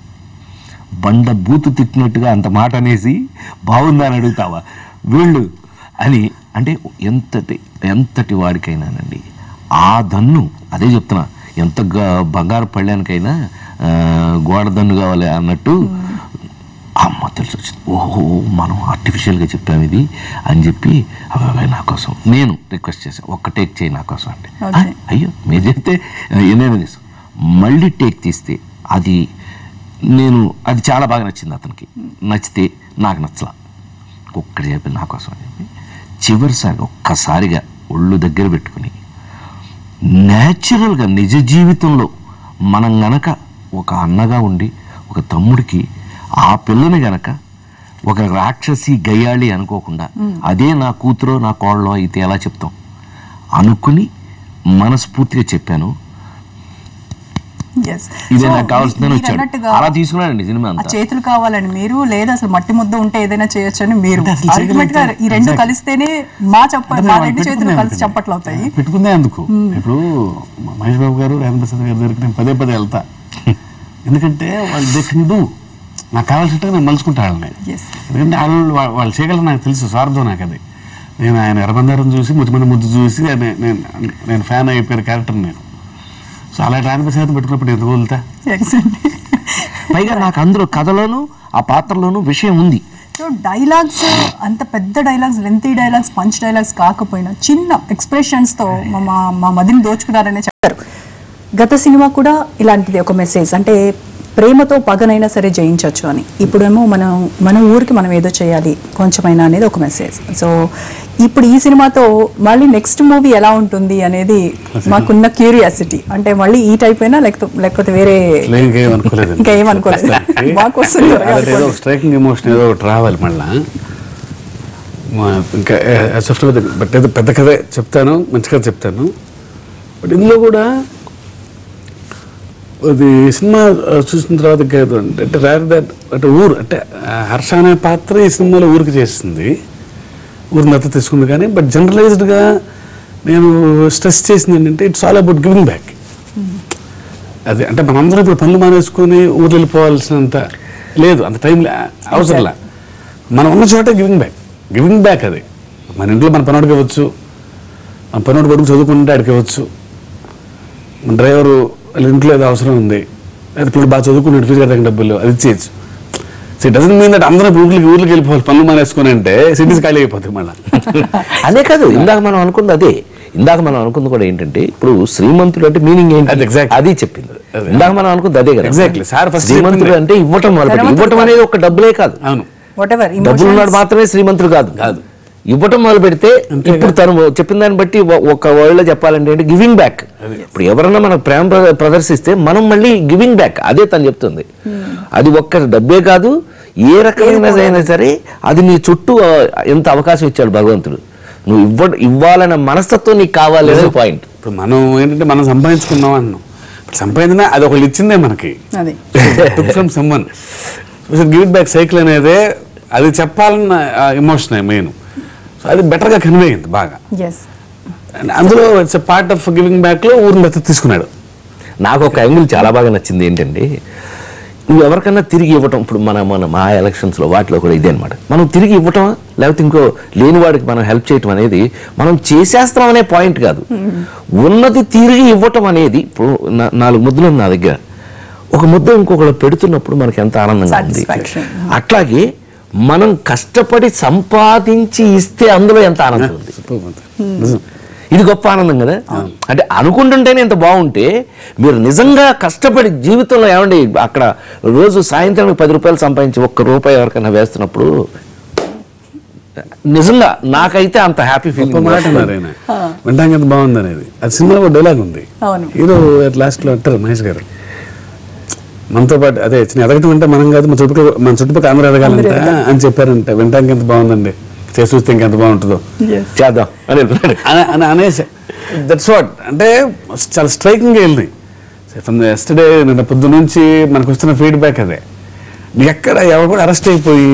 Speaker 2: బండ బూతు తిట్టినట్టుగా అంత మాట అనేసి బాగుందా అని అడుగుతావా వీళ్ళు అని అంటే ఎంతటి ఎంతటి వాడికైనానండి ఆ దన్ను అదే చెప్తున్నా ఎంత గ- బంగారు పళ్ళానికైనా ఆ, గోడ దన్ను కావాలి అన్నట్టు అమ్మ తెలిసి వచ్చింది ఓహో మనం ఆర్టిఫిషియల్గా చెప్పాము ఇది అని చెప్పి అబ్బాయి నా కోసం నేను రిక్వెస్ట్ చేశాను ఒక్క టేక్ చేయి నా కోసం అంటే
Speaker 1: Okay.
Speaker 2: "ఆ, అయ్యో మీరు చెప్తే ఎన్నైనా చేస్తాం మళ్ళీ టేక్ తీస్తే అది నేను అది చాలా బాగా నచ్చింది అతనికి నచ్చితే నాకు నచ్చలా ఒక్కటి చెప్పి నా కోసం అని చెప్పి చివరిసారి ఒక్కసారిగా ఒళ్ళు దగ్గర పెట్టుకుని న్యాచురల్గా నిజ జీవితంలో మనం గనక ఒక అన్నగా ఉండి ఒక తమ్ముడికి ఆ పిల్లని గనక ఒక రాక్షసి గయ్యాళి అనుకోకుండా అదే నా కూతురో నా కోళ్ళో అయితే ఎలా చెప్తాం అనుకుని మనస్ఫూర్తిగా చెప్పాను
Speaker 1: ఎస్
Speaker 2: ఇదే నాకు కావాల్సిందని వచ్చాడు అలా తీసుకున్నాడండి సినిమా
Speaker 1: ఆ
Speaker 2: అంతా
Speaker 1: చేతులు కావాలని మీరు లేదా అసలు మట్టి ముద్ద ఉంటే ఏదైనా చేయొచ్చని మీరు
Speaker 3: అంటే అసలు
Speaker 1: అల్టిమేట్ గా
Speaker 3: చేయగలిగితే-
Speaker 1: ఈ రెండు
Speaker 3: Exactly.
Speaker 1: కలిస్తేనే మా చప్ప
Speaker 3: అంటే
Speaker 1: మా
Speaker 3: వాళ్ళు
Speaker 1: రెండు చేతులు
Speaker 3: పెట్టుకుందే
Speaker 1: కలిసి
Speaker 3: అందుకని.
Speaker 1: చప్పట్లు అవుతాయి
Speaker 3: పెట్టుకుందే అందుకు ఇప్పుడు మహేష్ బాబు గారు రాజేంద్ర ప్రసాద్ గారి దగ్గరికి నేను పదే పదే వెళ్తా ఎందుకంటే వాళ్ళు దే కెన్ డూ నాకు కావాల్సినట్టుగా నేను మలుచుకుంటా వాళ్ళని
Speaker 1: ఎస్
Speaker 3: ఎందుకంటే వాళ్ళు వా- వాళ్ళు చేయగలరు నాకు తెలుసు స్వార్థం నాకు అది నేను ఆయన ఎర్రబందారం చూసి ముద్దుమంది ముద్దు చూసి నే- నేను నేను ఫ్యాన్ అయిపోయిన క్యారెక్టర్ నేను సో అలా ఎనభై శాతం పెట్టుకున్నప్పుడు ఎందుకు వదులుతా
Speaker 1: ఎగ్జాక్ట్లీ
Speaker 2: పైగా నాకు అందులో కథలోను ఆ పాత్రలోను విషయం ఉంది
Speaker 1: సో డైలాగ్స్ అంత పెద్ద dialogues lengthy dialogues punch dialogues కాకపోయినా చిన్న ఎక్స్ప్రెషన్స్తో మా మా మదిని దోచుకున్నారనే చెప్పారు గత సినిమా కూడా ఇలాంటిది ఒక మెసేజ్ అంటే ప్రేమతో పగనైనా సరే జయించవచ్చు అని ఇప్పుడేమో మనం మన ఊరికి మనం ఏదో చేయాలి కొంచెమైనా అనేది ఒక మెసేజ్ సో ఇప్పుడు ఈ సినిమాతో మళ్ళీ నెక్స్ట్ మూవీ ఎలా ఉంటుంది అనేది మాకున్న క్యూరియాసిటీ అంటే మళ్ళీ ఈ టైప్ అయినా లేకపోతే లేకపోతే వేరే
Speaker 3: అసలు ఇంకేం అనుకోలేదు
Speaker 1: ఇంకా ఏమనుకోలేదు మాకు వస్తుంది త్వరగా
Speaker 3: అలాంటి ఏదో ఒక స్ట్రైకింగ్ ఎమోషన్ ఏదో ఒకటి రావాలి మళ్ళా మా ఇంకా సాఫ్ట్ బట్ ఏదో పెద్ద కథ చెప్తాను మంచి కథ చెప్తాను బట్ ఇందులో కూడా అది సినిమా ఆ, చూసిన తర్వాత ఇంకా ఏదో అంటే అంటే రారు దట్ అంటే ఊరు అంటే ఆ, హర్ష అనే పాత్ర ఈ సినిమాలో ఊరికి చేస్తుంది ఊరిని దత్త తీసుకుంది కానీ బట్ జనరలైజ్డ్గా నేను స్ట్రెస్ చేసింది ఏంటంటే it's all about giving back అది అంటే మనందరం ఇప్పుడు పనులు మానేసుకొని ఊరు వెళ్ళిపోవాల్సినంత లేదు అంత టైం అవసరంలా మనం ఉన్న చోట గివింగ్ బ్యాక్ గివింగ్ బ్యాక్ అది మన ఇంట్లో మన పనోడికి ఇవ్వచ్చు మన పనోడు కొడుకు చదువుకుంటే ఆడికి ఇవ్వచ్చు మన డ్రైవరు వాళ్ళ ఇంట్లో ఏదో అవసరం ఉంది లేదా పిల్లలు బాగా చదువుకున్నాడు ఫీజు కట్టడానికి డబ్బులు అది ఇచ్చేయచ్చు so it doesn't mean that అందరూ ఊర్లకి ఊర్లకి వెళ్ళిపోవాలి పనులు మానేసుకొని అంటే సిటీస్ ఖాళీ అయిపోతాయి మళ్ళీ
Speaker 2: అదే కాదు ఇందాక మనం అనుకుంది అదే ఇందాక మనం అనుకుంది కూడా ఏంటంటే ఇప్పుడు శ్రీమంతుడు అంటే మీనింగ్ ఏంటి
Speaker 3: అది exactly.
Speaker 2: అది చెప్పింది
Speaker 3: అదే.
Speaker 2: ఇందాక మనం అనుకుంది అదే కదా
Speaker 3: Exactly. Sir first
Speaker 2: శ్రీమంతుడు
Speaker 3: చెప్పింది.
Speaker 2: అంటే ఇవ్వటం మొదలుపెట్టి
Speaker 1: ధనవంతుడు
Speaker 2: ఇవ్వటం అనేది ఒక డబ్బులే కాదు
Speaker 3: అవును
Speaker 1: వాట్ ఎవర్
Speaker 2: డబ్బులు ఉన్నాడు మాత్రమే శ్రీమంతుడు కాదు
Speaker 3: కాదు.
Speaker 2: ఇవ్వటం మొదలు పెడితే
Speaker 3: అంతేగా.
Speaker 2: ఇప్పుడు తను చెప్పిన దాన్ని బట్టి ఒ- ఒక వరల్డ్ లో చెప్పాలంటే ఏంటి గివింగ్ బ్యాక్ ఇప్పుడు ఎవరన్నా మనకు ప్రేమ ప్ర- ప్రదర్శిస్తే మనం మళ్ళీ గివింగ్ బ్యాక్ అదే తను చెప్తుంది అది ఒక్క డబ్బే కాదు ఏ రకమైనదైనా సరే అది నీ చుట్టూ ఆ, ఎంత అవకాశం ఇచ్చాడు భగవంతుడు నువ్వు ఇవ్వ ఇవ్వాలన్న మనస్తత్వం నీకు కావాలి అనేది పాయింట్
Speaker 3: ఇప్పుడు మనం ఏంటంటే మనం సంపాదించుకున్నాం అన్నాం ఇప్పుడు సంపాదించినా అది ఒకళ్ళు ఇచ్చిందే మనకి
Speaker 1: అది
Speaker 3: took from someone give it back cycle అనేదే అది చెప్పాలన్న ఎమోషన్ మెయిన్ సో అది బెటర్గా కన్వే అయింది బాగా
Speaker 1: ఎస్
Speaker 3: And అందులో ఇట్స్ పార్ట్ ఆఫ్ గివింగ్ బ్యాక్లో ఊరిని దత్తత తీసుకున్నాడు
Speaker 2: నాకు ఒక యాంగిల్ చాలా బాగా నచ్చింది ఏంటంటే నువ్వు ఎవరికన్నా తిరిగి ఇవ్వటం ఇప్పుడు మన మన మా ఎలక్షన్స్లో వాటిలో కూడా ఇదే అనమాట మనం తిరిగి ఇవ్వటం లేకపోతే ఇంకో లేని వాడికి మనం హెల్ప్ చేయటం అనేది మనం చేసేస్తాం అనే పాయింట్ కాదు ఉన్నది తిరిగి ఇవ్వటం అనేది ఇప్పుడు నా- నాలుగు ముద్దలు ఉన్నాయి నా దగ్గర ఒక ముద్ద ఇంకొకళ్ళు పెడుతున్నప్పుడు మనకి ఎంత ఆనందంగా ఉంది
Speaker 1: Satisfaction.
Speaker 2: అట్లాగే మనం కష్టపడి సంపాదించి ఇస్తే అందులో ఎంత ఆనందం ఉంది
Speaker 3: నిజం
Speaker 2: ఇది గొప్ప ఆనందం కదా అంటే అనుకుంటుంటేనే ఇంత బాగుంటే మీరు నిజంగా కష్టపడి జీవితంలో ఏమండి అక్కడ రోజు సాయంత్రం పది రూపాయలు సంపాదించి ఒక్క రూపాయి ఎవరికైనా వేస్తున్నప్పుడు నిజంగా నాకైతే అంత హ్యాపీ
Speaker 3: గొప్ప
Speaker 2: ఫీలింగ్
Speaker 3: మాట అన్నారు ఆయన వింటాం ఎంత బాగుంది అనేది అది సినిమాలో డైలాగ్ ఉంది
Speaker 1: అవును.
Speaker 3: హీరో లాస్ట్లో అంటారు మహేష్ గారు మనతో పాటు అదే చిన్న ఎదగటం అంటే మనం కాదు మన చుట్టుపక్కల మన చుట్టుపక్కల అందరూ ఎదగాలంట అని చెప్పారంట వింటానికి ఎంత బాగుందండి చేసి చూస్తే ఇంకెంత బాగుంటుందో
Speaker 2: చేద్దాం అని అంటున్నాడు.
Speaker 3: అనే- అని అనేసి దట్స్ వాట్ అంటే చాలా స్ట్రైకింగ్ వెళ్ళింది ఫ్రమ్ ఎస్టర్డే నిన్న పొద్దు నుంచి మనకు వస్తున్న ఫీడ్బ్యాక్ అదే ఎక్కడ ఎవరు కూడా అరెస్ట్ అయిపోయి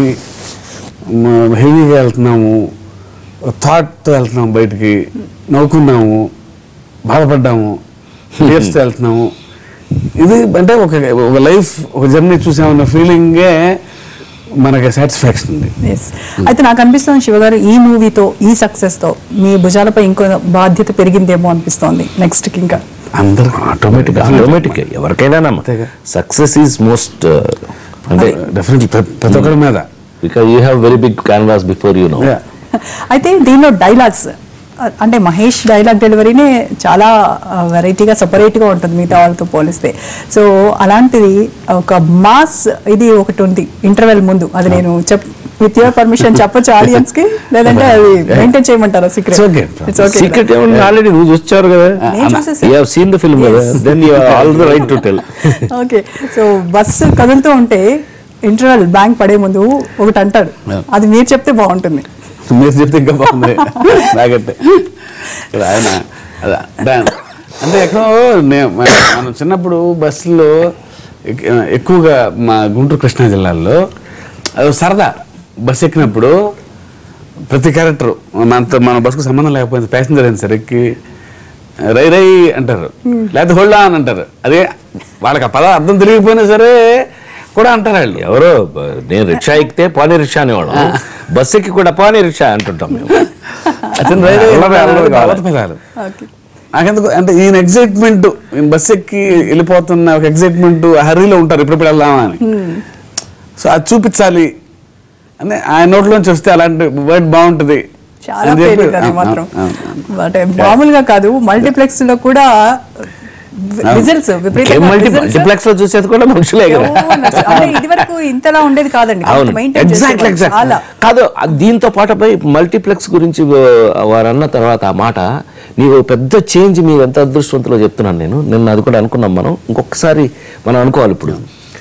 Speaker 3: హెవీగా వెళ్తున్నాము థాట్తో వెళ్తున్నాము బయటికి నవ్వుకున్నాము బాధపడ్డాము టీయర్స్తో వెళ్తున్నాము ఇది అంటే ఒక ఒక లైఫ్ ఒక జర్నీ చూసామన్న ఫీలింగే మనకి సాటిస్ఫాక్షన్ ఉంది
Speaker 1: ఎస్ అయితే నాకు అనిపిస్తుంది శివగారు ఈ మూవీతో ఈ సక్సెస్ తో మీ భుజాలపై ఇంకో బాధ్యత పెరిగిందేమో అనిపిస్తోంది నెక్స్ట్ కి ఇంకా
Speaker 3: అందరూ
Speaker 2: ఆటోమేటిక్ ఆటోమేటిక్ ఎవరికైనా
Speaker 3: అంతేగా.
Speaker 2: సక్సెస్ ఈజ్ మోస్ట్ అంటే
Speaker 3: డెఫినెట్లీ ప్రతి ఒక్కరి మీద
Speaker 2: because you have very big canvas before you know
Speaker 3: Yeah.
Speaker 1: అయితే దీనిలో డైలాగ్స్ అంటే మహేష్ డైలాగ్ డెలివరీనే చాలా వెరైటీగా సపరేట్గా ఉంటుంది మిగతా వాళ్ళతో పోలిస్తే సో అలాంటిది ఒక మాస్ ఇది ఒకటి ఉంది ఇంటర్వెల్ ముందు అది నేను చెప్ విత్ యువర్ పర్మిషన్ చెప్పొచ్చు ఆడియన్స్ కి లేదంటే అది మెయింటైన్ చేయమంటారా
Speaker 3: It's okay.
Speaker 1: Secret it's okay
Speaker 2: secret ఏమన్నా ఆల్రెడీ నువ్వు చూసారు కదా
Speaker 1: నేను చూసేసా.
Speaker 2: You have seen the film కదా then you all the right to tell
Speaker 1: okay so bus కదులుతూ ఉంటే ఇంటర్వెల్ బ్యాంక్ పడే ముందు ఒకటి అంటాడు
Speaker 3: Yeah.
Speaker 1: అది మీరు చెప్తే బాగుంటుంది
Speaker 3: మీరు చెప్తే ఇంకా బాగుంది నాకంటే ఇక్కడ ఆయన అదే అంటే ఆయన- అంటే ఎక్కడో నే- మ- మనం చిన్నప్పుడు బస్సులో ఎక్- ఎక్కువగా మా గుంటూరు కృష్ణా జిల్లాలో అది సరదా బస్సు ఎక్కినప్పుడు ప్రతి క్యారెక్టర్ మనతో మన బస్సుకు సంబంధం లేకపోయింది ప్యాసింజర్ అయిన సరే ఎక్కి రై రై అంటారు లేకపోతే హోల్డ్ ఆన్ అంటారు అదే వాళ్ళకి ఆ పద అర్థం తెలియకపోయినా సరే కూడా అంటారు వాళ్ళు
Speaker 2: ఎవరో బ- నేను రిక్షా ఎక్కితే పానీ రిక్షా అనేవాడు బస్ ఎక్కి కూడా పానీ రిక్షా అంటుంటాం మేము
Speaker 3: అతను రై రై
Speaker 2: అల్లరి అల్లరి కావాలి.
Speaker 3: పదాలు
Speaker 1: ఓకే
Speaker 3: నాకెందుకు అంటే ఈయన ఎగ్జైట్మెంట్ ఈయన బస్ ఎక్కి వెళ్ళిపోతున్న ఒక ఎగ్జైట్మెంట్ హరీలో ఉంటారు ఇప్పుడు వెళ్దామా అని సో అది చూపించాలి అని ఆయన నోట్లోంచి వస్తే అలాంటి వర్డ్ బాగుంటుంది
Speaker 1: చాలా
Speaker 3: అని చెప్పి-
Speaker 1: పేరు అది
Speaker 3: ఆ,
Speaker 1: మాత్రం
Speaker 3: ఆ, ఆ.
Speaker 1: అంటే మామూలుగా కాదు మల్టీప్లెక్స్ లో కూడా విజిల్స్
Speaker 2: మల్టీ మల్టీప్లెక్స్ లో చూసేది కూడా మనుషులే కదా
Speaker 1: అంటే ఇది వరకు ఇంతలా ఉండేది కాదండి
Speaker 2: అవును
Speaker 1: Maintain
Speaker 2: ఎగ్జాక్ట్
Speaker 1: చేసేవాళ్ళు చాలా
Speaker 2: ఎగ్జాక్ట్ కాదు ఆ దీంతో పాటు పోయి మల్టీప్లెక్స్ గురించి వా- వారు అన్న తర్వాత ఆ మాట నీకు పెద్ద చేంజ్ మీరు ఎంత అదృష్టవంతులో చెప్తున్నాను నేను నిన్న అది కూడా అనుకున్నాం మనం ఇంకొకసారి మనం అనుకోవాలి ఇప్పుడు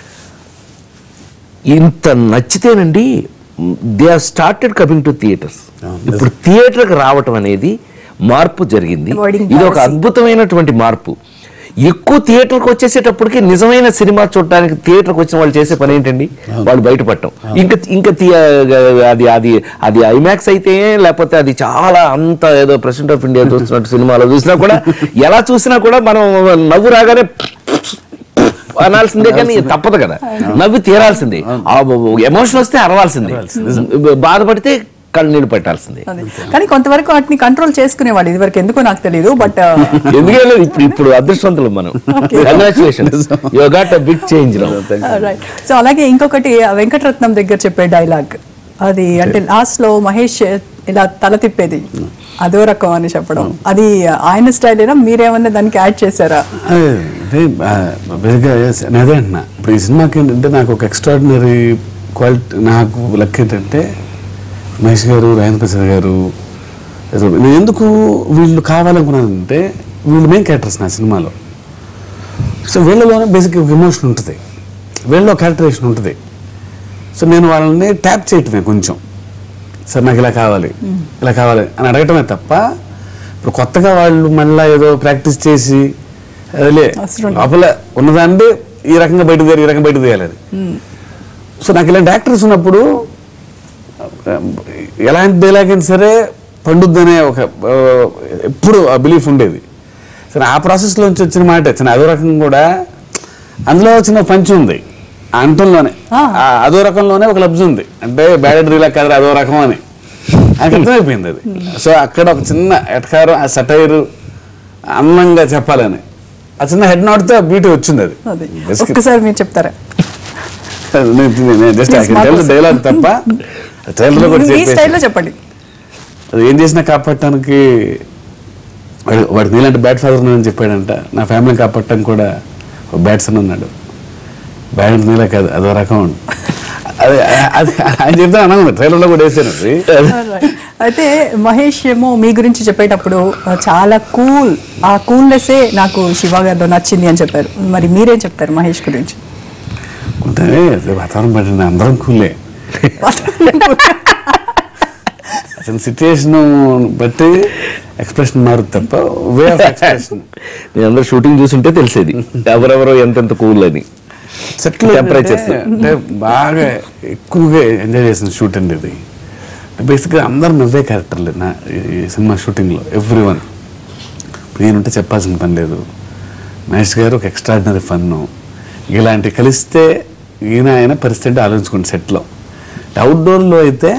Speaker 2: ఇంత నచ్చితేనండి they are started coming to theatres ఇప్పుడు థియేటర్కి రావటం అనేది మార్పు జరిగింది
Speaker 1: Avoiding
Speaker 2: ఇది ఒక
Speaker 1: piracy.
Speaker 2: అద్భుతమైన మార్పు ఎక్కువ థియేటర్కి వచ్చేసేటప్పటికి నిజమైన సినిమా చూడడానికి థియేటర్కి వచ్చిన వాళ్ళు చేసే పని ఏంటండి వాళ్ళు బయటపడటం ఇంకా ఇంకా థియ- అది అది అది ఐమాక్స్ అయితే లేకపోతే అది చాలా అంత ఏదో ప్రెసిడెంట్ ఆఫ్ ఇండియా చూస్తున్నట్టు సినిమాలో చూసినా కూడా ఎలా చూసినా కూడా మనం నవ్వు రాగానే అనాల్సిందే కానీ తప్పదు కదా నవ్వి తీరాల్సిందే ఆ ఎమోషన్ వస్తే అరవాల్సిందే బాధపడితే కన్నీళ్ళు పెట్టాల్సిందే
Speaker 1: అదే. కానీ కొంతవరకు వాటిని కంట్రోల్ చేసుకునేవాళ్ళు ఇది వరకు ఎందుకో నాకు తెలియదు బట్
Speaker 2: ఎందుకంటే లేదు, ఇప్పుడు ఇప్పుడు అదృష్టవంతులు మనం congratulation you got a big change
Speaker 1: right so అలాగే ఇంకొకటి ఆ వెంకటరత్నం దగ్గర చెప్పే డైలాగ్ అది అంటే లాస్ట్ లో మహేష్ ఇలా తల తిప్పేది అదో రకం అని చెప్పడం అది ఆయన స్టైలేనా మీరేమన్నా దానికి యాడ్ చేశారా
Speaker 3: అదే, అంటే ఆ, బేసిక్గా yes, నేను అదే అంటున్నా ఇప్పుడు ఈ సినిమాకి ఏంటంటే నాకు ఒక ఎక్స్ట్రాడినరీ క్వాలిటీ నాకు లక్ ఏంటంటే మహేష్ గారు రాజేంద్ర ప్రసాద్ గారు ఏదో నేను ఎందుకు వీళ్ళు కావాలనుకున్నానంటే వీళ్ళు మెయిన్ క్యారెక్టర్స్ నా సినిమాలో సో వీళ్ళలోనే బేసిక్ ఒక ఎమోషన్ ఉంటుంది వీళ్ళలో క్యారెక్టరేషన్ ఉంటుంది సో నేను వాళ్ళని ట్యాప్ చేయటమే కొంచెం సార్ నాకు ఇలా కావాలి ఇలా కావాలి అని అడగటమే తప్ప ఇప్పుడు కొత్తగా వాళ్ళు మళ్ళీ ఏదో ప్రాక్టీస్ చేసి అదిలే
Speaker 1: అవసరం లేదు.
Speaker 3: లోపల ఉన్నదాన్ని ఈ రకంగా బయట తీయాలి ఈ రకంగా బయట తీయాలి అది సో నాకు ఇలాంటి యాక్టర్స్ ఉన్నప్పుడు ఎలాంటి డైలాగ్ అయినా సరే పండుద్దనే ఒక ఆ, ఎప్పుడు ఆ బిలీఫ్ ఉండేది సరే ఆ ప్రాసెస్లోంచి వచ్చిన మాట చిన్న అదో రకం కూడా అందులో చిన్న పంచి ఉంది ఆ అంటంలోనే
Speaker 1: ఆ.
Speaker 3: ఆ అదో రకంలోనే ఒక లబ్జ్ ఉంది అంటే బ్యాడ్ రీలా కాదు అదో రకం అని నాకు అర్థమైపోయింది అది సో అక్కడ ఒక చిన్న ఎటకారం ఆ సటైరు అందంగా చెప్పాలని ఆ చిన్న హెడ్ నాట్తో బ్యూటీ వచ్చింది అది
Speaker 1: అది
Speaker 3: Basically-
Speaker 1: ఒక్కసారి మీరు చెప్తారా
Speaker 3: జస్ట్
Speaker 1: Please, మా కోసం.
Speaker 3: డైలాగ్ తప్ప ట్రైలర్ కూడా
Speaker 1: మీ
Speaker 3: చెప్పేసి
Speaker 1: స్టైల్లో చెప్పండి
Speaker 3: అది ఏం చేసినా కాపాడటానికి వాడు వాడికి నీలాంటి బ్యాట్ ఫాదర్ అని చెప్పాడంట నా ఫ్యామిలీని కాపాడటానికి కూడా ఒక బ్యాట్సన్ ఉన్నాడు బ్యాట్ నీలా కాదు అదో రకం అని. అదే అది ఆయన చెప్తే అన్నా ట్రైలర్లో కూడా వేసాను అది
Speaker 1: Alright. అయితే మహేష్ ఏమో మీ గురించి చెప్పేటప్పుడు ఆ, చాలా కూల్ ఆ కూల్నెస్సే నాకు శివ గారిలో నచ్చింది అని చెప్పారు మరి మీరేం చెప్తారు మహేష్ గురించి
Speaker 3: అంటే అదే వాతావరణం పట్టింది అందరం కూలే అసలు సిచ్యుయేషన్ బట్టి ఎక్స్ప్రెషన్ మారుతుంది తప్ప వే ఆఫ్ ఎక్స్ప్రెషన్
Speaker 2: నేను అందరూ షూటింగ్ చూసుంటే తెలిసేది ఎవరెవరో ఎంతెంత కూల్ అని
Speaker 3: సెట్లు
Speaker 2: Temperatures.
Speaker 3: అంటే బాగా ఎక్కువగా ఎంజాయ్ చేసిన షూట్ అండి ఇది బేసిక్గా అందరు నవ్వే క్యారెక్టర్లే నా ఈ- ఈ సినిమా షూటింగ్లో ఎవ్రీ వన్ నేనుంటే చెప్పాల్సిన పని లేదు మహేష్ గారు ఒక ఎక్స్ట్రాడినరీ ఫన్ను ఇలాంటి కలిస్తే ఈయన ఆయన పరిస్థితి ఆలోచించుకోండి సెట్లో అవుట్డోర్లో అయితే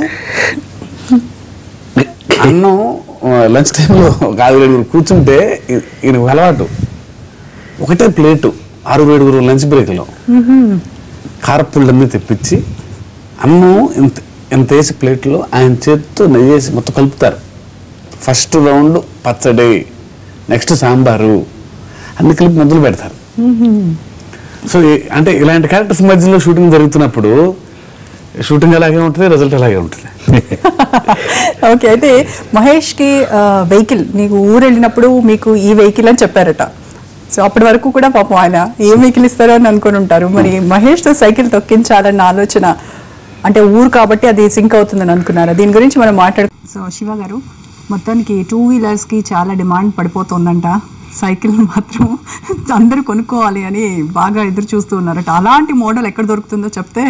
Speaker 3: అన్నం లంచ్ టైంలో ఒక ఆరు ఏడుగురు కూర్చుంటే ఈ- ఈయనకు అలవాటు ఒకటే ప్లేటు ఆరు ఏడుగురు లంచ్ బ్రేక్లో కారపుళ్ళన్నీ తెప్పించి అన్నం ఇంత ఇంత వేసి ప్లేట్లో ఆయన చేత్తో నెయ్యి వేసి మొత్తం కలుపుతారు ఫస్ట్ రౌండ్ పచ్చడి నెక్స్ట్ సాంబారు అన్ని కలిపి మొదలు పెడతారు సో ఈ- అంటే ఇలాంటి క్యారెక్టర్స్ మధ్యలో షూటింగ్ జరుగుతున్నప్పుడు షూటింగ్ అలాగే ఉంటుంది రిజల్ట్ అలాగే ఉంటుంది
Speaker 1: ఓకే అయితే మహేష్ కి వెహికల్ నీకు ఊరు వెళ్ళినప్పుడు మీకు ఈ వెహికల్ అని చెప్పారట సో అప్పటి వరకు కూడా పాపం ఆయన ఏ వెహికల్ ఇస్తారో అని అనుకుని ఉంటారు మరి మహేష్ తో సైకిల్ తొక్కించాలన్న ఆలోచన అంటే ఊరు కాబట్టి అది సింక్ అవుతుందని అనుకున్నారు దీని గురించి మనం మాట్లాడు సో శివ గారు మొత్తానికి టూ వీలర్స్ కి చాలా డిమాండ్ పడిపోతుందంట సైకిల్ మాత్రం అందరూ కొనుక్కోవాలి అని బాగా ఎదురు చూస్తూ ఉన్నారట అలాంటి మోడల్ ఎక్కడ దొరుకుతుందో చెప్తే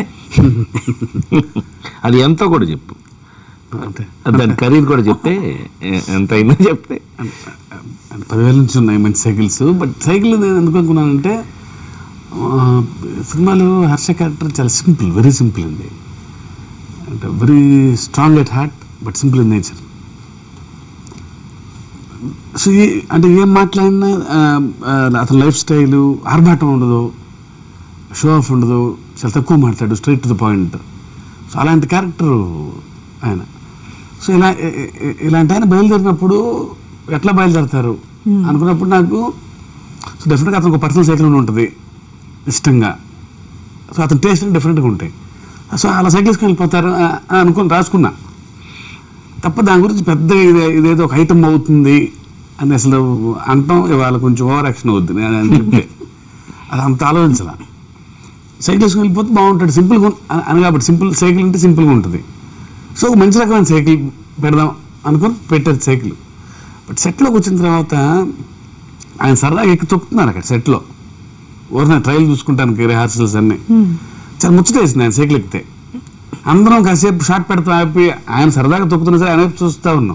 Speaker 2: అది ఎంతో కూడా చెప్పు
Speaker 3: అంతే
Speaker 2: దాని ఖరీదు కూడా చెప్తే ఎ- ఎంత అయిందో చెప్తే
Speaker 3: అంటే పదివేల నుంచి ఉన్నాయి మంచి సైకిల్స్ బట్ సైకిల్ నేను ఎందుకు అనుకున్నానంటే ఆ, సినిమాలో హర్ష క్యారెక్టర్ చాలా సింపుల్ వెరీ సింపుల్ అండి అంటే very strong at heart but simple in nature so ఏ- అంటే ఏం మాట్లాడినా ఆ, ఆ, అతని లైఫ్ స్టైలు ఆర్భాటం ఉండదు షో ఆఫ్ ఉండదు చాలా తక్కువ మాట్లాడు straight to the point so అలాంటి క్యారెక్టర్ ఆయన సో ఇలా ఇ- ఇ- ఇలాంటి ఆయన బయలుదేరినప్పుడు ఎట్లా బయలుదేరతారు అనుకున్నప్పుడు నాకు సో డెఫినెట్గా అతనికి ఒక పర్సనల్ సైకిల్ ఉంటుంది ఇష్టంగా సో అతని టేస్ట్ డిఫరెంట్గా ఉంటాయి సో అలా సైకిల్ వేసుకొని వెళ్ళిపోతారు ఆ, ఆ అనుకుని రాసుకున్నా తప్ప దాని గురించి పెద్దగా ఇదే ఇదేదో ఒక ఐటమ్ అవుతుంది అని అసలు అంటాం ఇవాళ కొంచెం ఓవర్ యాక్షన్ అవుద్ది నేను అని చెప్తే అది అంత ఆలోచించాల సైకిల్ వేసుకుని వెళ్ళిపోతే బాగుంటుంది సింపుల్గా ఉం- అని- అని కాబట్టి సింపుల్ సైకిల్ అంటే సింపుల్గా ఉంటుంది సో ఒక మంచి రకమైన సైకిల్ పెడదాం అనుకుని పెట్టారు సైకిల్ బట్ సెట్లోకి వచ్చిన తర్వాత ఆయన సరదాగా ఎక్కి తొక్కుతున్నారు అక్కడ సెట్లో ఊరిన ట్రయల్ చూసుకుంటానికి రిహార్సల్స్ అన్నీ చాలా ముచ్చటేసింది ఆయన సైకిల్ ఎక్కితే అందరం కాసేపు షార్ట్ పెడతాం ఆపి ఆయన సరదాగా తొక్కుతున్నా సరే ఆయన వైపు చూస్తూ ఉన్నాం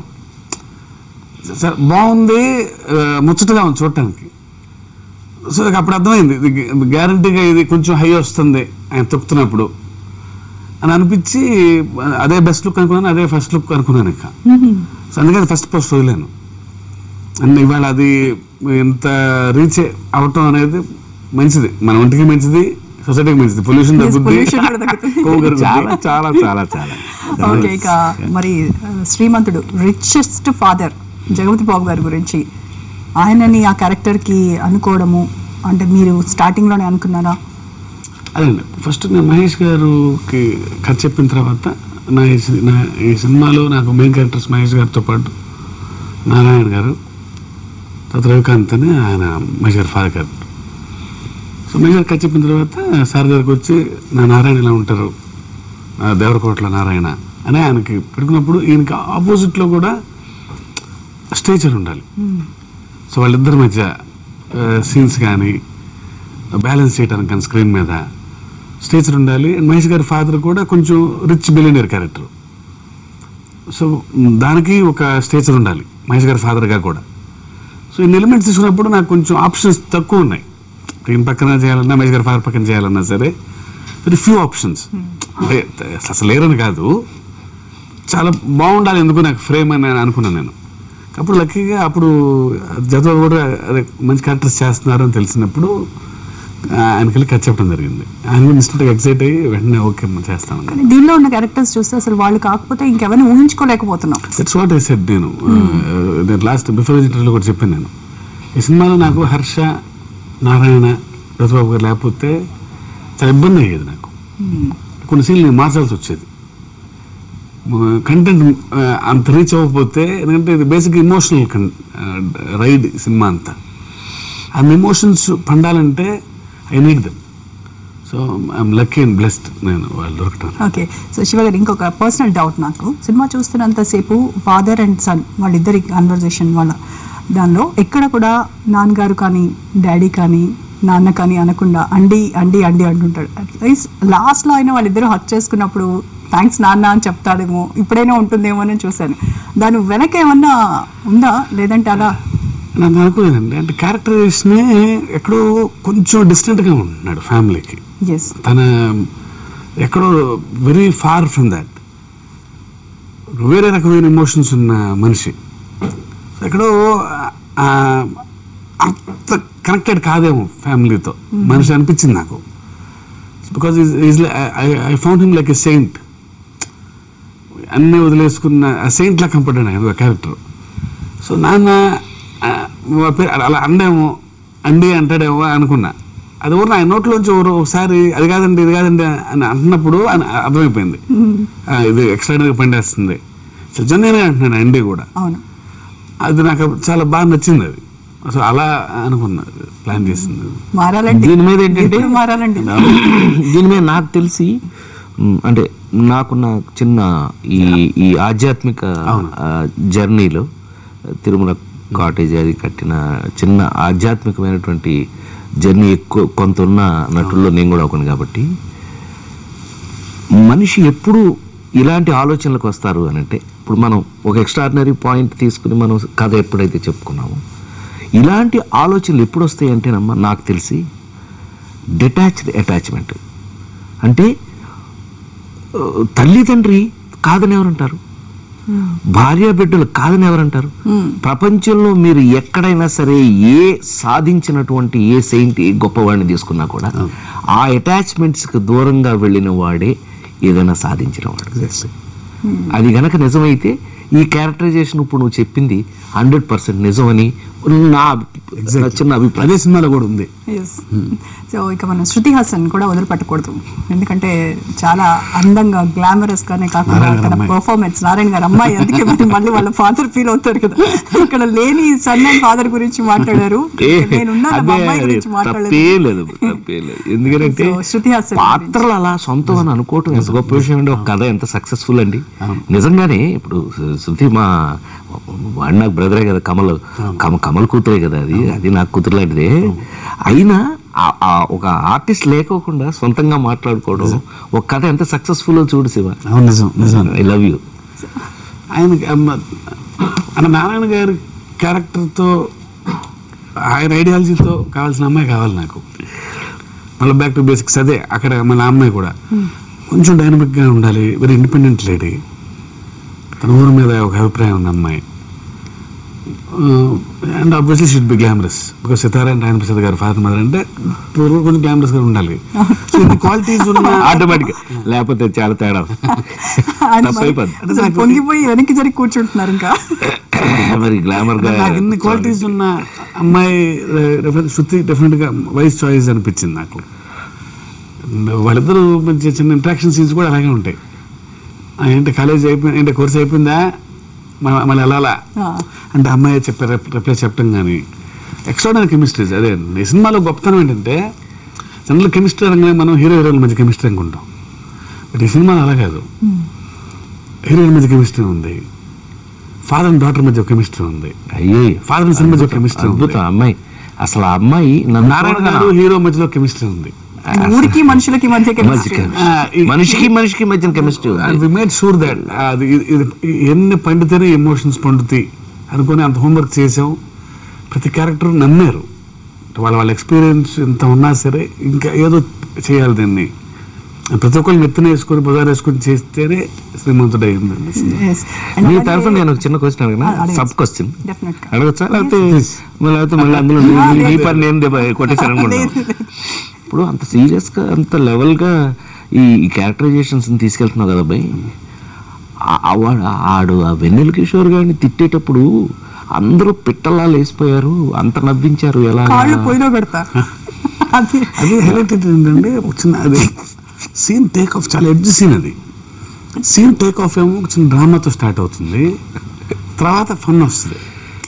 Speaker 3: సరే బాగుంది ఆ, ముచ్చటగా ఉంది చూడటానికి సో నాకు అప్పుడు అర్థమైంది ఇది గ్యారంటీగా ఇది కొంచెం హై వస్తుంది ఆయన తొక్కుతున్నప్పుడు అని అనిపించి ఆ, అదే బెస్ట్ లుక్ అనుకున్నాను అదే ఫస్ట్ లుక్ అనుకున్నాను ఇక సో అందుకని ఫస్ట్ పోస్ట్ వదిలేను అండ్ ఇవాళ అది ఎంత రీచ్ అవటం అనేది మంచిది మన ఒంటికి మంచిది సొసైటీకి మంచిది పొల్యూషన్
Speaker 1: Yes,
Speaker 3: తగ్గుద్ది
Speaker 1: pollution కూడా తగ్గుతుంది.
Speaker 3: కొవ్వు కరుగుద్ది.
Speaker 2: చాలా చాలా చాలా చాలా
Speaker 1: ఓకే ఇక మరి ఆ, శ్రీమంతుడు రిచెస్ట్ ఫాదర్ జగపతి బాబు గారి గురించి ఆయనని ఆ క్యారెక్టర్కి అనుకోవడము అంటే మీరు స్టార్టింగ్లోనే అనుకున్నారా
Speaker 3: అదండి ఫస్ట్ నేను మహేష్ గారికి కథ చెప్పిన తర్వాత నా ఈ సి- నా ఈ సినిమాలో నాకు మెయిన్ క్యారెక్టర్స్ మహేష్ గారితో పాటు నారాయణ గారు తర్వాత రవికాంత్ అని ఆయన మహేష్ గారి ఫాదర్ గారు సో మహేష్ గారు కథ చెప్పిన తర్వాత సార్ దగ్గరికి వచ్చి నా నారాయణ ఇలా ఉంటారు నా దేవరకోట్ల నారాయణ అని ఆయనకి పెట్టుకున్నప్పుడు ఈయనకి ఆపోజిట్లో కూడా స్టేచర్ ఉండాలి సో వాళ్ళిద్దరి మధ్య సీన్స్ కానీ బ్యాలెన్స్ చేయడానికి కానీ స్క్రీన్ మీద స్టేచర్ ఉండాలి అండ్ మహేష్ గారి ఫాదర్ కూడా కొంచెం రిచ్ బిలియనర్ క్యారెక్టర్ సో మ్, దానికి ఒక స్టేచర్ ఉండాలి మహేష్ గారి ఫాదర్గా కూడా సో ఇన్ని ఎలిమెంట్స్ తీసుకున్నప్పుడు నాకు కొంచెం ఆప్షన్స్ తక్కువ ఉన్నాయి ఈయన పక్కన చేయాలన్నా మహేష్ గారి ఫాదర్ పక్కన చేయాలన్నా సరే వెరీ ఫ్యూ ఆప్షన్స్ అంటే అసలు లేరని కాదు చాలా బాగుండాలి ఎందుకు నాకు ఫ్రేమ్ అని నేను అనుకున్నాను నేను అప్పుడు లక్కీగా అప్పుడు జత కూడా అదే మంచి క్యారెక్టర్స్ చేస్తున్నారు అని తెలిసినప్పుడు ఆ, ఆయనకి వెళ్ళి కట్ చెప్పడం జరిగింది ఆయన కూడా ఇన్స్టెంట్గా ఎక్సైట్ అయ్యి వెంటనే ఓకే అమ్మ, చేస్తాను
Speaker 1: కానీ దీనిలో ఉన్న క్యారెక్టర్స్ చూస్తే అసలు వాళ్ళు కాకపోతే ఇంకెవరిని ఊహించుకోలేకపోతున్నాం
Speaker 3: దట్స్ వాట్ ఐ సెడ్ నేను నేను లాస్ట్ బిఫోర్ ఇంటర్వ్యూలో కూడా చెప్పాను నేను ఈ సినిమాలో నాకు హర్ష నారాయణ రఘుబాబు గారు లేకపోతే చాలా ఇబ్బంది అయ్యేది నాకు కొన్ని సీన్లు నేను మార్చాల్సి వచ్చేది కంటెంట్ అంత రీచ్ అవ్వకపోతే ఎందుకంటే ఇది బేసిక్ ఇమోషనల్ రైడ్ సినిమా అంతా ఆ ఎమోషన్స్ పండాలంటే I need them so I'm lucky and blessed నేను వాళ్ళు దొరకటం
Speaker 1: ఓకే సో శివ గారు ఇంకొక పర్సనల్ డౌట్ నాకు సినిమా చూస్తున్నంతసేపు ఫాదర్ అండ్ సన్ వాళ్ళిద్దరి కన్వర్జేషన్ వాళ్ళ దానిలో ఎక్కడ కూడా నాన్నగారు కానీ డాడీ కానీ నాన్న కానీ అనకుండా అండి అండి అండి అంటుంటాడు అట్లీస్ట్ లాస్ట్లో అయినా వాళ్ళిద్దరూ హక్ చేసుకున్నప్పుడు థ్యాంక్స్ నాన్న అని చెప్తాడేమో ఇప్పుడైనా ఉంటుందేమో అని చూశాను దాని వెనక ఏమన్నా ఉందా లేదంటే అలా
Speaker 3: నాకు అనుకోలేదండి అంటే క్యారెక్టరైజేషనే ఎక్కడో కొంచెం డిస్టెంట్గా ఉంటున్నాడు ఫ్యామిలీకి
Speaker 1: ఎస్
Speaker 3: తన ఎక్కడో వెరీ ఫార్ ఫ్రమ్ దాట్ వేరే రకమైన ఎమోషన్స్ ఉన్న మనిషి ఎక్కడో ఆ, అంత కనెక్టెడ్ కాదేమో ఫ్యామిలీతో మనిషి అనిపించింది నాకు because I found him like a saint అన్నీ వదిలేసుకున్న సెయింట్ లా కంపర్టెడ్ ఆయన క్యారెక్టర్ సో నాన్న ఆ, మా పేరు అలా అండేమో అండి అంటాడేమో అనుకున్నా అది ఊరిన ఆయన నోట్లోంచి ఊరు ఒకసారి అది కాదండి ఇది కాదండి అని అంటున్నప్పుడు ఆయన అర్థమైపోయింది ఆ, ఇది ఎక్స్ట్రాడినరీగా పండేస్తుంది జన్యునే అంటున్నాడు అండి కూడా
Speaker 1: అవును
Speaker 3: అది నాకు అప్పుడు చాలా బాగా నచ్చింది అది అసలు అలా అనుకున్నా ప్లాన్ చేసింది
Speaker 1: మారాలండి
Speaker 2: దీని మీద ఏంటంటే-
Speaker 1: ఇదే మారాలండి
Speaker 2: దీని మీద నాకు తెలిసి మ్, అంటే నాకున్న చిన్న ఈ ఈ ఆధ్యాత్మిక
Speaker 3: అవును.
Speaker 2: ఆ, జర్నీలో తిరుమల కాటేజ్ అది కట్టిన చిన్న ఆధ్యాత్మికమైనటువంటి జర్నీ ఎక్కువ కొంత ఉన్న నటుల్లో నేను కూడా ఒకని కాబట్టి మనిషి ఎప్పుడు ఇలాంటి ఆలోచనలకు వస్తారు అని అంటే ఇప్పుడు మనం ఒక ఎక్స్ట్రాడినరీ పాయింట్ తీసుకుని మనం కథ ఎప్పుడైతే చెప్పుకున్నామో ఇలాంటి ఆలోచనలు ఎప్పుడు వస్తాయి అంటేనమ్మా నాకు తెలిసి డిటాచ్డ్ అటాచ్మెంట్ అంటే ఆ, తల్లిదండ్రి కాదని ఎవరంటారు భార్య బిడ్డలు కాదని ఎవరంటారు ప్రపంచంలో మీరు ఎక్కడైనా సరే ఏ సాధించినటువంటి ఏ సెయింట్ ఏ గొప్పవాడిని తీసుకున్నా కూడా ఆ అటాచ్మెంట్స్ కి దూరంగా వెళ్ళిన వాడే ఏదైనా సాధించిన వాడు అది గనక నిజమైతే ఈ క్యారెక్టరైజేషన్ ఇప్పుడు నువ్వు చెప్పింది హండ్రెడ్ పర్సెంట్ నిజమని నా నా చిన్న అభిప్రాయం
Speaker 3: అదే సినిమాలో కూడా ఉంది
Speaker 1: సో ఇక మనం శృతి హాసన్ కూడా వదిలిపెట్టకూడదు ఎందుకంటే చాలా అందంగా గ్లామరస్ గానే కాకుండా
Speaker 3: నారాయణ గారి
Speaker 1: తన
Speaker 3: అమ్మాయి.
Speaker 1: పర్ఫార్మెన్స్ నారాయణ గారు అమ్మాయి అందుకే మరి మళ్ళీ వాళ్ళ ఫాదర్ ఫీల్ అవుతారు కదా ఇక్కడ లేని సన్ అండ్ ఫాదర్ గురించి మాట్లాడారు
Speaker 2: ఏ,
Speaker 1: నేనున్నాను మా
Speaker 2: అదే
Speaker 1: అమ్మాయి
Speaker 2: అది
Speaker 1: గురించి మాట్లాడలేదు
Speaker 2: తప్పే లేదు తప్పే లేదు ఎందుకంటే
Speaker 1: So, శృతి హాసన్
Speaker 2: పాత్రలు అలా సొంతం అని అనుకోవటం ఎంత గొప్ప విషయం అండి ఒక కథ ఎంత సక్సెస్ఫుల్ అండి నిజంగానే ఇప్పుడు శృ- శృతి మా వాడు నాకు బ్రదరే కదా కమల్ కమ కమల్ కూతురే కదా అది అది నాకు కూతురు లాంటిదే అయినా ఆ- ఆ ఒక ఆర్టిస్ట్ లేకోకుండా సొంతంగా మాట్లాడుకోవడం ఒక కథ ఎంత సక్సెస్ఫుల్ చూడు శివ
Speaker 3: అవును నిజం నిజం
Speaker 2: ఐ లవ్ యూ
Speaker 3: ఆయనకి అమ్మ- అన్న నారాయణ గారి క్యారెక్టర్తో ఆయన ఐడియాలజీతో కావాల్సిన అమ్మాయి కావాలి నాకు మళ్ళీ బ్యాక్ టు బేసిక్స్ అదే అక్కడ మన అమ్మాయి కూడా కొంచెం డైనమిక్గా ఉండాలి వెరీ ఇండిపెండెంట్ లేడీ తన ఊరి మీద ఒక అభిప్రాయం ఉంది అమ్మాయి and obviously should be glamorous because Sitara and రాయన ప్రసాద్ గారు ఫాదర్ మదర్ అంటే పూర్వం కొంచెం గ్లామరస్గా ఉండాలి సో ఇన్ని క్వాలిటీస్ ఉన్న
Speaker 2: ఆటోమేటిక్ లేకపోతే చాలా తేడా
Speaker 1: ఆయన
Speaker 2: తప్పు
Speaker 1: మరి
Speaker 2: అయిపోద్ది.
Speaker 1: అసలు పొంగిపోయి వెనక్కి జరిగి కూర్చుంటున్నారు ఇంకా
Speaker 2: మరి గ్లామర్ గా
Speaker 3: నాకు ఇన్ని క్వాలిటీస్ ఉన్న అమ్మాయి రెఫరెన్స్ శృతి డెఫినెట్ గా వైస్ చాయిస్ అనిపించింది నాకు And వాళ్ళిద్దరూ మంచి చిన్న ఇంట్రాక్షన్ సీన్స్ కూడా అలాగే ఉంటాయి ఆ, ఏంటి కాలేజ్ అయిపోయింది ఏంటి కోర్స్ అయిపోయిందా మ- మళ్ళీ వెళ్ళాలా
Speaker 1: ఆ.
Speaker 3: అంటే అమ్మాయి చెప్పే రిప్లై చెప్పడం కానీ ఎక్స్ట్రాడనరీ కెమిస్ట్రీస్ అదే ఈ సినిమాలో గొప్పతనం ఏంటంటే జనరల్ కెమిస్ట్రీ రంగనే మనం హీరో హీరోయిన్ మధ్య కెమిస్ట్రీ అనుకుంటాం బట్ ఈ సినిమాలో అలా కాదు హీరోయిన్ మధ్య కెమిస్ట్రీ ఉంది ఫాదర్ అండ్ డాటర్ మధ్య కెమిస్ట్రీ ఉంది
Speaker 2: అయ్యే
Speaker 3: ఫాదర్ అండ్ సన్ మధ్య కెమిస్ట్రీ ఉంది
Speaker 2: అద్భుతం అమ్మాయి అసలు ఆ అమ్మాయి నన్ను
Speaker 3: నారాయణ
Speaker 2: చూడగానే
Speaker 3: గారు హీరో మధ్యలో కెమిస్ట్రీ ఉంది
Speaker 1: ఊరికి మనుషులకి మధ్య
Speaker 2: మంచి
Speaker 1: chemistry.
Speaker 2: chemistry.
Speaker 3: ఆ, ఈ-
Speaker 2: మనిషికి మనిషికి మధ్యన chemistry
Speaker 3: and we made sure that అది ఇది- ఇది ఎన్ని పండితేనే ఎమోషన్స్ పండుతాయి అనుకుని అంత హోంవర్క్ చేసాం ప్రతి క్యారెక్టర్ నమ్మారు వాళ్ళ వాళ్ళ ఎక్స్పీరియన్స్ ఎంత ఉన్నా సరే ఇంకా ఏదో చేయాలి దీన్ని ప్రతి ఒక్కరు నెత్తిన వేసుకొని బజార్ వేసుకొని చేస్తేనే శ్రీమంతుడు అయిందండి
Speaker 1: Yes. And
Speaker 2: మీ
Speaker 1: అలాగే-
Speaker 2: తరఫున నేను ఒక చిన్న క్వశ్చన్ అడిగిన
Speaker 1: ఆ, అడగచ్చు.
Speaker 2: సబ్ క్వశ్చన్
Speaker 1: Definitely గా.
Speaker 2: అడగచ్చా లేకపోతే
Speaker 3: Yes.
Speaker 2: మళ్ళీ లేకపోతే మళ్ళీ అందులో నీ-
Speaker 1: ఆ,
Speaker 2: నీ- నీ
Speaker 1: లేదు.
Speaker 2: పని నేను దెబ్బ కొట్టేశాను అనుకుంటున్నాను
Speaker 1: లేదు, లేదు.
Speaker 2: ఇప్పుడు అంత సీరియస్ గా అంత లెవెల్ గా ఈ క్యారెక్టరైజేషన్స్ తీసుకెళ్తున్నావు కదా అబ్బాయి ఆ- ఆ వాడు ఆడు ఆ వెన్నెల కిషోర్ గారిని తిట్టేటప్పుడు అందరూ పిట్టలా లేసిపోయారు అంత నవ్వించారు ఎలా
Speaker 1: కాళ్ళు పొయ్యిలో పెడతా అది
Speaker 3: అది హైలైట్ ఏంటంటే ఒక చిన్న అది సీన్ టేక్ ఆఫ్ చాలా ఎడ్జ్ సీన్ అది సీన్ టేక్ ఆఫ్ ఏమో ఒక చిన్న డ్రామాతో స్టార్ట్ అవుతుంది తర్వాత ఫన్ వస్తుంది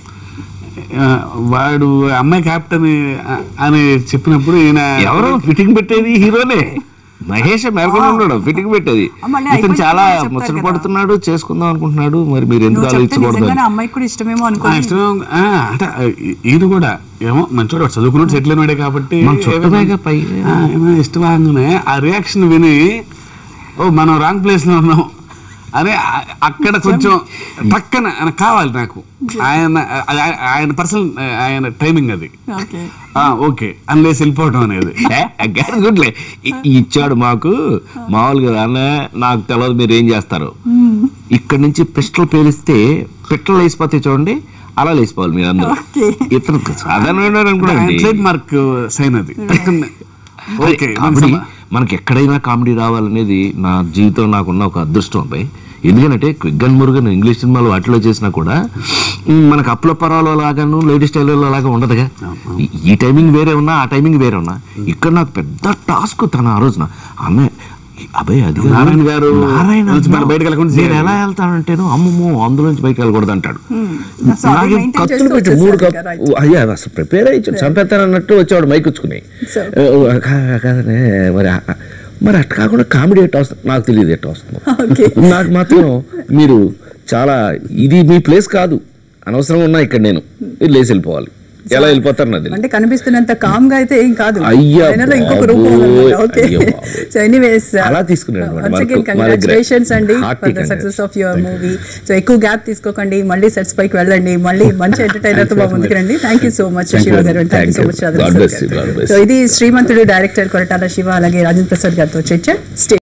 Speaker 3: ఆ, వాడు అమ్మాయి క్యాప్టెన్ అని చెప్పినప్పుడు ఈయన
Speaker 2: ఎవరో ఫిట్టింగ్ పెట్టేది హీరోనే మహేష్ మేరకొని ఉన్నాడు ఫిట్టింగ్ పెట్టేది
Speaker 1: మళ్ళీ
Speaker 2: ఇతను
Speaker 1: అయిపోయిన
Speaker 2: చాలా
Speaker 1: తర్వాత చెప్తారు
Speaker 2: ముచ్చట
Speaker 1: కదా.
Speaker 2: పడుతున్నాడు చేసుకుందాం అనుకుంటున్నాడు మరి మీరు ఎందుకు
Speaker 1: నువ్వు చెప్తే
Speaker 2: ఆలోచించకూడదు
Speaker 1: నిజంగానే అమ్మాయికి కూడా ఇష్టమేమో
Speaker 3: ఆ,
Speaker 1: అనుకో
Speaker 3: ఇష్టం ఆ, అంటే ఆ, ఈ- ఈయన కూడా ఏమో మంచోడు వాడు చదువుకున్నాడు సెటిల్ అయినాడే కాబట్టి
Speaker 2: మన చుట్టమేగా పై.
Speaker 3: ఆ, ఏమో ఇష్టంగానే ఆ రియాక్షన్ విని ఓ మనం రాంగ్ ప్లేస్ లో ఉన్నాం అని ఆ- అక్కడ కొంచెం పక్కన ఆయన కావాలి నాకు ఆయన అది ఆయన- ఆయన పర్సనల్ ఆయన టైమింగ్ అది
Speaker 1: ఓకే
Speaker 3: ఆ, ఓకే అని లేసి వెళ్ళిపోవడం అనేది
Speaker 2: గుడ్లే ఇచ్చాడు మాకు మామూలుగా అన్న నాకు తెలియదు మీరు ఏం చేస్తారు ఇక్కడ నుంచి పిస్టల్ పేలిస్తే పిట్టలు వేసిపోతే చూడండి అలా లేసిపోవాలి మీరు అందరూ
Speaker 1: ఓకే.
Speaker 2: ఇతను సాధారణమైన అనుకోండి
Speaker 3: ట్రేడ్ మార్క్ సైన్ అది పక్కన ఓకే
Speaker 2: కామెడీ మనకి ఎక్కడైనా కామెడీ రావాలనేది నా జీవితంలో నాకున్న ఒక అదృష్టం అబ్బాయి ఎందుకంటే క్విగ్గన్ మురుగన్ ఇంగ్లీష్ సినిమాలు వాటిలో చేసినా కూడా ఉమ్, మనకు అప్పుల పరాలో లాగాను లేడీ స్టైల్లో లాగా ఉండదుగా ఈ- ఈ టైమింగ్ వేరే ఉన్నా ఆ టైమింగ్ వేరే ఉన్నా ఇక్కడ నాకు పెద్ద టాస్క్ తన ఆ రోజున ఆమె అబ్బాయి అది కాదు.
Speaker 3: నారాయణ గారు
Speaker 2: నారాయణ
Speaker 3: నుంచి మరి బయటకు వెళ్ళకుండా
Speaker 2: నేను
Speaker 3: చేయాలి.
Speaker 2: ఎలా వెళ్తానంటేను అమ్మమ్మో అందులోంచి బయటకు వెళ్ళకూడదు అంటాడు
Speaker 1: సో అది
Speaker 2: నాకేం
Speaker 1: maintain
Speaker 2: కత్తులు
Speaker 1: చేస్తూ
Speaker 2: పెట్టి మూడు
Speaker 1: వచ్చేసారు
Speaker 2: కప్
Speaker 1: కదా, right.
Speaker 2: అయ్యా అసలు ప్రిపేర్ అయ్యి చంపేస్తానన్నట్టు వచ్చేవాడు మైక్ వచ్చుకుని
Speaker 1: So.
Speaker 2: కాదనే మరి ఆ- మరి అట్లా కాకుండా కామెడీ ఎట్ట వస్తుంది నాకు తెలియదు ఎట్ట వస్తుందో
Speaker 1: Okay.
Speaker 2: నాకు మాత్రం మీరు చాలా ఇది మీ ప్లేస్ కాదు అనవసరం ఉన్నా ఇక్కడ నేను మీరు లేచి వెళ్ళిపోవాలి ఎలా వెళ్ళిపోతారు నాది
Speaker 1: అంటే కనిపిస్తున్నంత కామ్ గా అయితే ఏం కాదు
Speaker 2: అయ్యా
Speaker 1: ఆయనలో ఇంకొక
Speaker 2: బాబోయ్,
Speaker 1: రూపం ఉందన్నమాట. ఓకే
Speaker 2: అయ్యో బాబోయ్.
Speaker 1: సో ఎనీవేస్
Speaker 2: అలా తీసుకున్నాడు అన్నమాట.
Speaker 1: వన్స్
Speaker 2: మనకు-
Speaker 1: అగైన్
Speaker 2: మన
Speaker 1: కంగ్రాచులేషన్స్
Speaker 2: దగ్గర
Speaker 1: అండి
Speaker 2: hearty
Speaker 1: for the success of your movie so ఎక్కువ గ్యాప్ తీసుకోకండి మళ్ళీ సెట్స్ పైకి వెళ్ళండి మళ్ళీ మంచి ఎంటర్టైనర్ తో మా ముందుకు రండి thank you so much
Speaker 2: Thank you
Speaker 1: Siva
Speaker 2: very
Speaker 1: garu
Speaker 2: much.
Speaker 1: Thank you so
Speaker 2: Thank
Speaker 1: much
Speaker 2: you. God bless you. God bless
Speaker 1: so
Speaker 2: you.
Speaker 1: ఇది శ్రీమంతుడు డైరెక్టర్ కొరటాల శివ అలాగే రాజేంద్ర ప్రసాద్ గారితో చర్చ స్టే